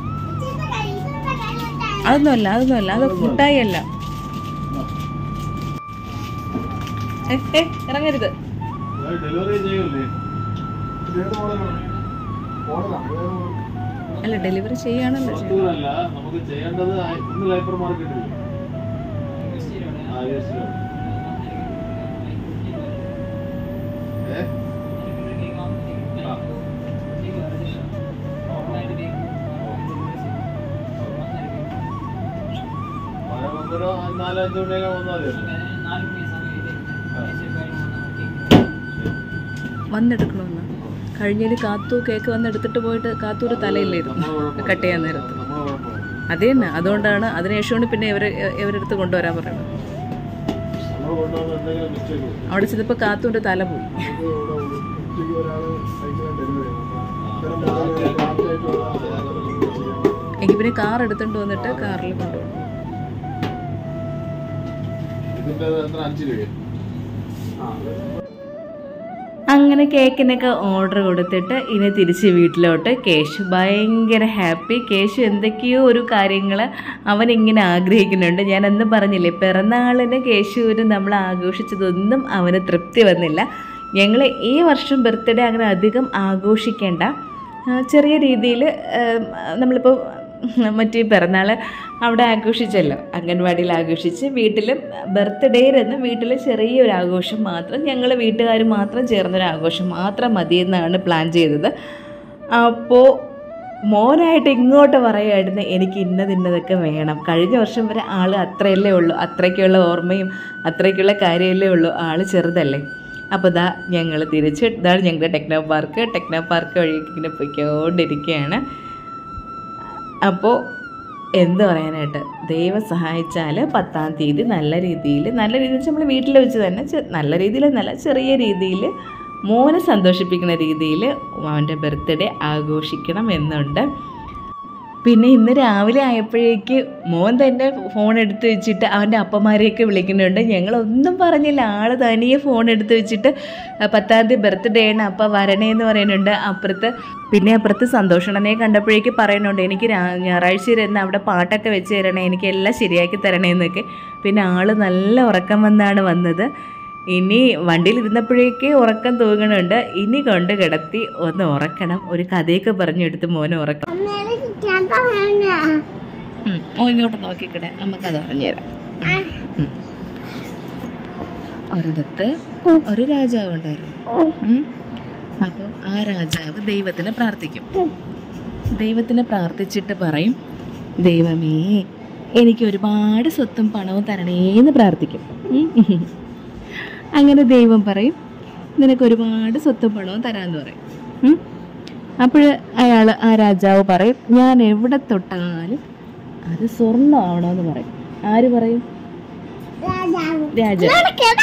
അതൊന്നും അല്ല അതൊന്നും അല്ല അത് മുട്ടായി അല്ല ഏ, ഏ, ഇറങ്ങരുത് ഡെലിവറി ചെയ്യല്ലേ ഇത് ഏത് മോഡലാണ് മോഡലാ അല്ല ഡെലിവറി ചെയ്യാണല്ലോ ചെയ്യുന്നത്. പുറത്തൂരല്ല നമുക്ക് ചെയ്യേണ്ടത് ആ- ഇന്ന് ഹൈപ്പർ മാർക്കറ്റിൽ ആലോചിച്ചില്ല ഏ ആ പതിനൊന്നര നാലഞ്ച് മണിയൊക്കെ വന്നാൽ വന്നെടുക്കണമെന്ന് കഴിഞ്ഞതിൽ കാത്തു കേക്ക് വന്നെടുത്തിട്ട് പോയിട്ട് കാത്തൂര് തലയില്ലായിരുന്നു കട്ട് ചെയ്യാൻ നേരത്ത് നമ്മളെ കുഴപ്പമില്ല അത് തന്നെ അതുകൊണ്ടാണ് അതിനുശേഷമാണ് പിന്നെ ഇവർ ഇവരെടുത്ത് കൊണ്ടുവരാൻ പറയുന്നത് നമ്മൾ കൊണ്ടുവന്ന് എന്തെങ്കിലും മിസ്റ്റേക്ക് അവിടെ ചെന്നപ്പോൾ കാത്തൂൻ്റെ തല പോയി എങ്കിൽ പിന്നെ കാർ എടുത്തോണ്ട് വന്നിട്ട് കാറിൽ കൊണ്ടുപോകും ഇതിന്റെ എത്ര അഞ്ച് രൂപ അങ്ങനെ കേക്കിനൊക്കെ ഓർഡർ കൊടുത്തിട്ട് ഇനി തിരിച്ച് വീട്ടിലോട്ട് കേശു ഭയങ്കര ഹാപ്പി കേശു എന്തൊക്കെയോ ഒരു കാര്യങ്ങൾ അവൻ ഇങ്ങനെ ആഗ്രഹിക്കുന്നുണ്ട് ഞാൻ അന്ന് പറഞ്ഞില്ലേ പിറന്നാളിന് കേശുവിന് നമ്മൾ ആഘോഷിച്ചതൊന്നും അവന് തൃപ്തി വന്നില്ല ഞങ്ങൾ ഈ വർഷം ബർത്ത്ഡേ അങ്ങനെ അധികം ആഘോഷിക്കേണ്ട ആ, ചെറിയ രീതിയിൽ നമ്മളിപ്പോൾ മറ്റേ പിറന്നാൾ അവിടെ ആഘോഷിച്ചല്ലോ അംഗൻവാടിയിൽ ആഘോഷിച്ച് വീട്ടിലും ബർത്ത്ഡേയിലെന്ന് വീട്ടിൽ ചെറിയൊരു ആഘോഷം മാത്രം ഞങ്ങൾ വീട്ടുകാർ മാത്രം ചേർന്നൊരു ആഘോഷം മാത്രം മതിയെന്നാണ് പ്ലാൻ ചെയ്തത് അപ്പോൾ മോനായിട്ട് ഇങ്ങോട്ട് പറയുമായിരുന്നു എനിക്ക് ഇന്നത് ഇന്നതൊക്കെ വേണം കഴിഞ്ഞ വർഷം വരെ ആൾ അത്രയല്ലേ ഉള്ളൂ അത്രയ്ക്കുള്ള ഓർമ്മയും അത്രയ്ക്കുള്ള കാര്യമല്ലേ ഉള്ളൂ ആൾ ചെറുതല്ലേ അപ്പോൾ ഇതാ ഞങ്ങൾ തിരിച്ച് ഇതാണ് ഞങ്ങളുടെ ടെക്നോ പാർക്ക് ടെക്നോ പാർക്ക് വഴി ഇങ്ങനെ പൊയ്ക്കൊണ്ടിരിക്കുകയാണ് അപ്പോൾ എന്ത് പറയാനായിട്ട് ദൈവം സഹായിച്ചാൽ പത്താം തീയതി നല്ല രീതിയിൽ നല്ല രീതിയിൽ നമ്മൾ വീട്ടിൽ വെച്ച് തന്നെ ചെ- നല്ല രീതിയിൽ നല്ല ചെറിയ രീതിയിൽ മോനെ സന്തോഷിപ്പിക്കുന്ന രീതിയിൽ അവൻ്റെ ബർത്ത്ഡേ ആഘോഷിക്കണം എന്നുണ്ട് പിന്നെ ഇന്ന് രാവിലെ ആയപ്പോഴേക്ക് മോൻ തന്നെ ഫോൺ എടുത്ത് വെച്ചിട്ട് അവൻ്റെ അപ്പന്മാരെയൊക്കെ വിളിക്കുന്നുണ്ട് ഞങ്ങളൊന്നും പറഞ്ഞില്ല ആൾ തനിയെ ഫോൺ എടുത്ത് വെച്ചിട്ട് "ആ, പത്താം തീയതി ബർത്ത്ഡേ ആണ് അപ്പം വരണേ എന്ന് പറയുന്നുണ്ട് അപ്പുറത്ത് പിന്നെ അപ്പുറത്ത് സന്തോഷണനെ കണ്ടപ്പോഴേക്ക് പറയുന്നുണ്ട് എനിക്ക് രാ- ഞായറാഴ്ച ഇരുന്ന് അവിടെ പാട്ടൊക്കെ വെച്ച് തരണേ എനിക്ക് എല്ലാം ശരിയാക്കി തരണേ എന്നൊക്കെ പിന്നെ ആൾ നല്ല ഉറക്കം വന്നാണ് വന്നത് ഇനി വണ്ടിയിൽ ഇരുന്നപ്പോഴേക്ക് ഉറക്കം തൂങ്ങണുണ്ട് ഇനി കൊണ്ട് കിടത്തി ഒന്ന് ഉറക്കണം ഒരു കഥയൊക്കെ പറഞ്ഞെടുത്ത് മോനെ ഉറക്കണം ഉം. ഓ ഇങ്ങോട്ട് നോക്കിക്കടെ നമുക്കത് പറഞ്ഞുതരാം ഉം. ഒരിടത്ത് ഒരു രാജാവ് ഉണ്ടായിരുന്നു ഉം. അപ്പം ആ രാജാവ് ദൈവത്തിനെ പ്രാർത്ഥിക്കും ദൈവത്തിനെ പ്രാർത്ഥിച്ചിട്ട് പറയും ദൈവമേ എനിക്ക് ഒരുപാട് സ്വത്തും പണവും തരണേന്ന് പ്രാർത്ഥിക്കും ഉം. അങ്ങനെ ദൈവം പറയും നിനക്ക് ഒരുപാട് സ്വത്തും പണവും തരാമെന്ന് പറയും അപ്പോൾ അയാൾ ആ രാജാവ് പറയും ഞാൻ എവിടെ തൊട്ടാലും അത് സ്വർണ്ണമാവണമെന്ന് പറയും ആര് പറയും രാജാവ്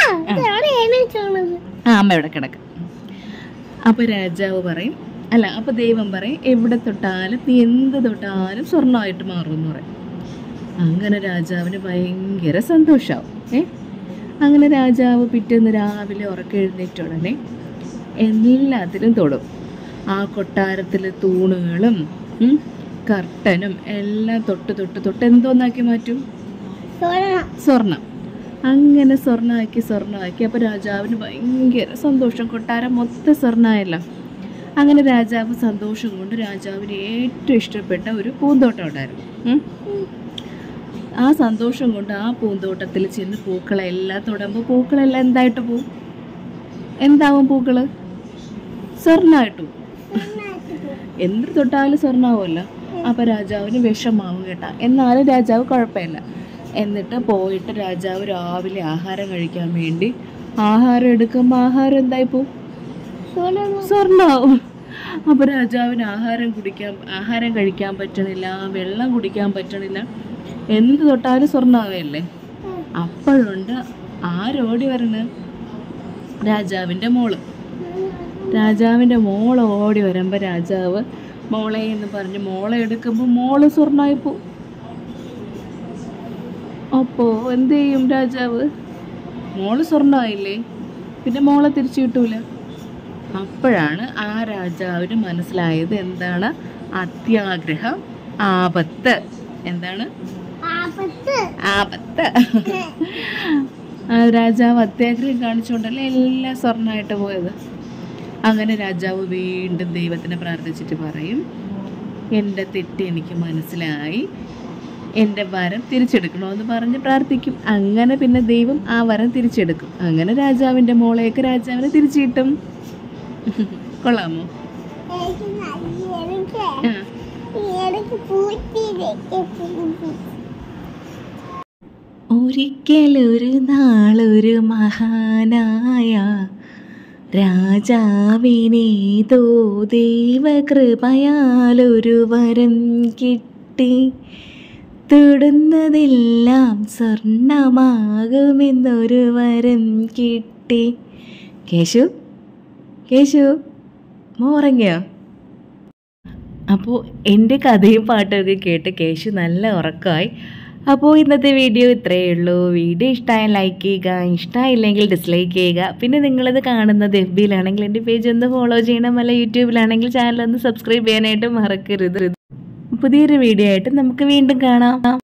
ആ അമ്മ ഇവിടെ കിടക്കും അപ്പോൾ രാജാവ് പറയും അല്ല അപ്പോൾ ദൈവം പറയും എവിടെ തൊട്ടാലും നീ എന്ത് തൊട്ടാലും സ്വർണ്ണമായിട്ട് മാറുമെന്ന് പറയും അങ്ങനെ രാജാവിന് ഭയങ്കര സന്തോഷമാവും ഏ അങ്ങനെ രാജാവ് പിറ്റേന്ന് രാവിലെ ഉറക്കെഴുന്നേറ്റ ഉടനെ എല്ലാത്തിലും തൊടും ആ കൊട്ടാരത്തിലെ തൂണുകളും ഉം, കർട്ടനും എല്ലാം തൊട്ട് തൊട്ട് തൊട്ട് എന്തോന്നാക്കി മാറ്റും സ്വർണം അങ്ങനെ സ്വർണ്ണമാക്കി സ്വർണ്ണമാക്കി അപ്പോൾ രാജാവിന് ഭയങ്കര സന്തോഷം കൊട്ടാരം മൊത്തം സ്വർണ്ണമായല്ലോ അങ്ങനെ രാജാവ് സന്തോഷം കൊണ്ട് രാജാവിന് ഏറ്റവും ഇഷ്ടപ്പെട്ട ഒരു പൂന്തോട്ടം ഉണ്ടായിരുന്നു ഉം. ആ സന്തോഷം കൊണ്ട് ആ പൂന്തോട്ടത്തിൽ ചെന്ന് പൂക്കളെല്ലാം തൊടുമ്പോൾ പൂക്കളെല്ലാം എന്തായിട്ട് പോവും എന്താവും പൂക്കള് സ്വർണ്ണമായിട്ട് പോവും എന്ത് തൊട്ടാലും സ്വർണ്ണാവുമല്ലോ അപ്പൊ രാജാവിന് വിഷമാവും കേട്ടാ എന്നാലും രാജാവ് കുഴപ്പമില്ല എന്നിട്ട് പോയിട്ട് രാജാവ് രാവിലെ ആഹാരം കഴിക്കാൻ വേണ്ടി ആഹാരം എടുക്കുമ്പോൾ ആഹാരം എന്തായി പോവും സ്വർണ്ണാവും അപ്പൊ രാജാവിന് ആഹാരം കുടിക്കാൻ ആഹാരം കഴിക്കാൻ പറ്റണില്ല വെള്ളം കുടിക്കാൻ പറ്റണില്ല എന്ത് തൊട്ടാലും സ്വർണ്ണാവല്ലേ അപ്പോഴുണ്ട് ആരോടി വരണത് രാജാവിൻ്റെ മോള് രാജാവിൻ്റെ മോള് ഓടി വരുമ്പോൾ രാജാവ് മോളെ എന്ന് പറഞ്ഞ് മോളെ എടുക്കുമ്പോൾ മോള് സ്വർണ്ണമായി പോവും അപ്പോൾ എന്ത് ചെയ്യും രാജാവ് മോള് സ്വർണ്ണമായില്ലേ പിന്നെ മോളെ തിരിച്ചു കിട്ടൂല അപ്പോഴാണ് ആ രാജാവിന് മനസ്സിലായത് എന്താണ് അത്യാഗ്രഹം ആപത്ത് എന്താണ് ആപത്ത് ആ രാജാവ് അത്യാഗ്രഹം കാണിച്ചുകൊണ്ടല്ലേ എല്ലാം സ്വർണ്ണമായിട്ട് പോയത് അങ്ങനെ രാജാവ് വീണ്ടും ദൈവത്തിനെ പ്രാർത്ഥിച്ചിട്ട് പറയും എൻ്റെ തെറ്റ് എനിക്ക് മനസ്സിലായി എൻ്റെ വരം തിരിച്ചെടുക്കണമെന്ന് പറഞ്ഞ് പ്രാർത്ഥിക്കും അങ്ങനെ പിന്നെ ദൈവം ആ വരം തിരിച്ചെടുക്കും അങ്ങനെ രാജാവിൻ്റെ മോളെയൊക്കെ രാജാവിനെ തിരിച്ചു കിട്ടും കൊള്ളാമോ ആ. ഒരിക്കലൊരു നാളൊരു മഹാനായ രാജാവിനേതോ ദൈവകൃപയാലൊരു വരം കിട്ടി തൊടുന്നതെല്ലാം സ്വർണമാകുമെന്നൊരു വരം കിട്ടി കേശു കേശു മോറങ്ങിയോ അപ്പോൾ എൻ്റെ കഥയും പാട്ടൊക്കെ കേട്ട് കേശു നല്ല ഉറക്കമായി അപ്പോൾ ഇന്നത്തെ വീഡിയോ ഇത്രയേ ഉള്ളൂ വീഡിയോ ഇഷ്ടമായ ലൈക്ക് ചെയ്യുക ഇഷ്ടമായില്ലെങ്കിൽ ഡിസ്ലൈക്ക് ചെയ്യുക പിന്നെ നിങ്ങളിത് കാണുന്നത് എഫ് ബിയിലാണെങ്കിൽ എൻ്റെ പേജ് ഒന്ന് ഫോളോ ചെയ്യണം അല്ല യൂട്യൂബിലാണെങ്കിൽ ചാനൽ ഒന്ന് സബ്സ്ക്രൈബ് ചെയ്യാനായിട്ട് മറക്കരുത് പുതിയൊരു വീഡിയോ ആയിട്ട് നമുക്ക് വീണ്ടും കാണാം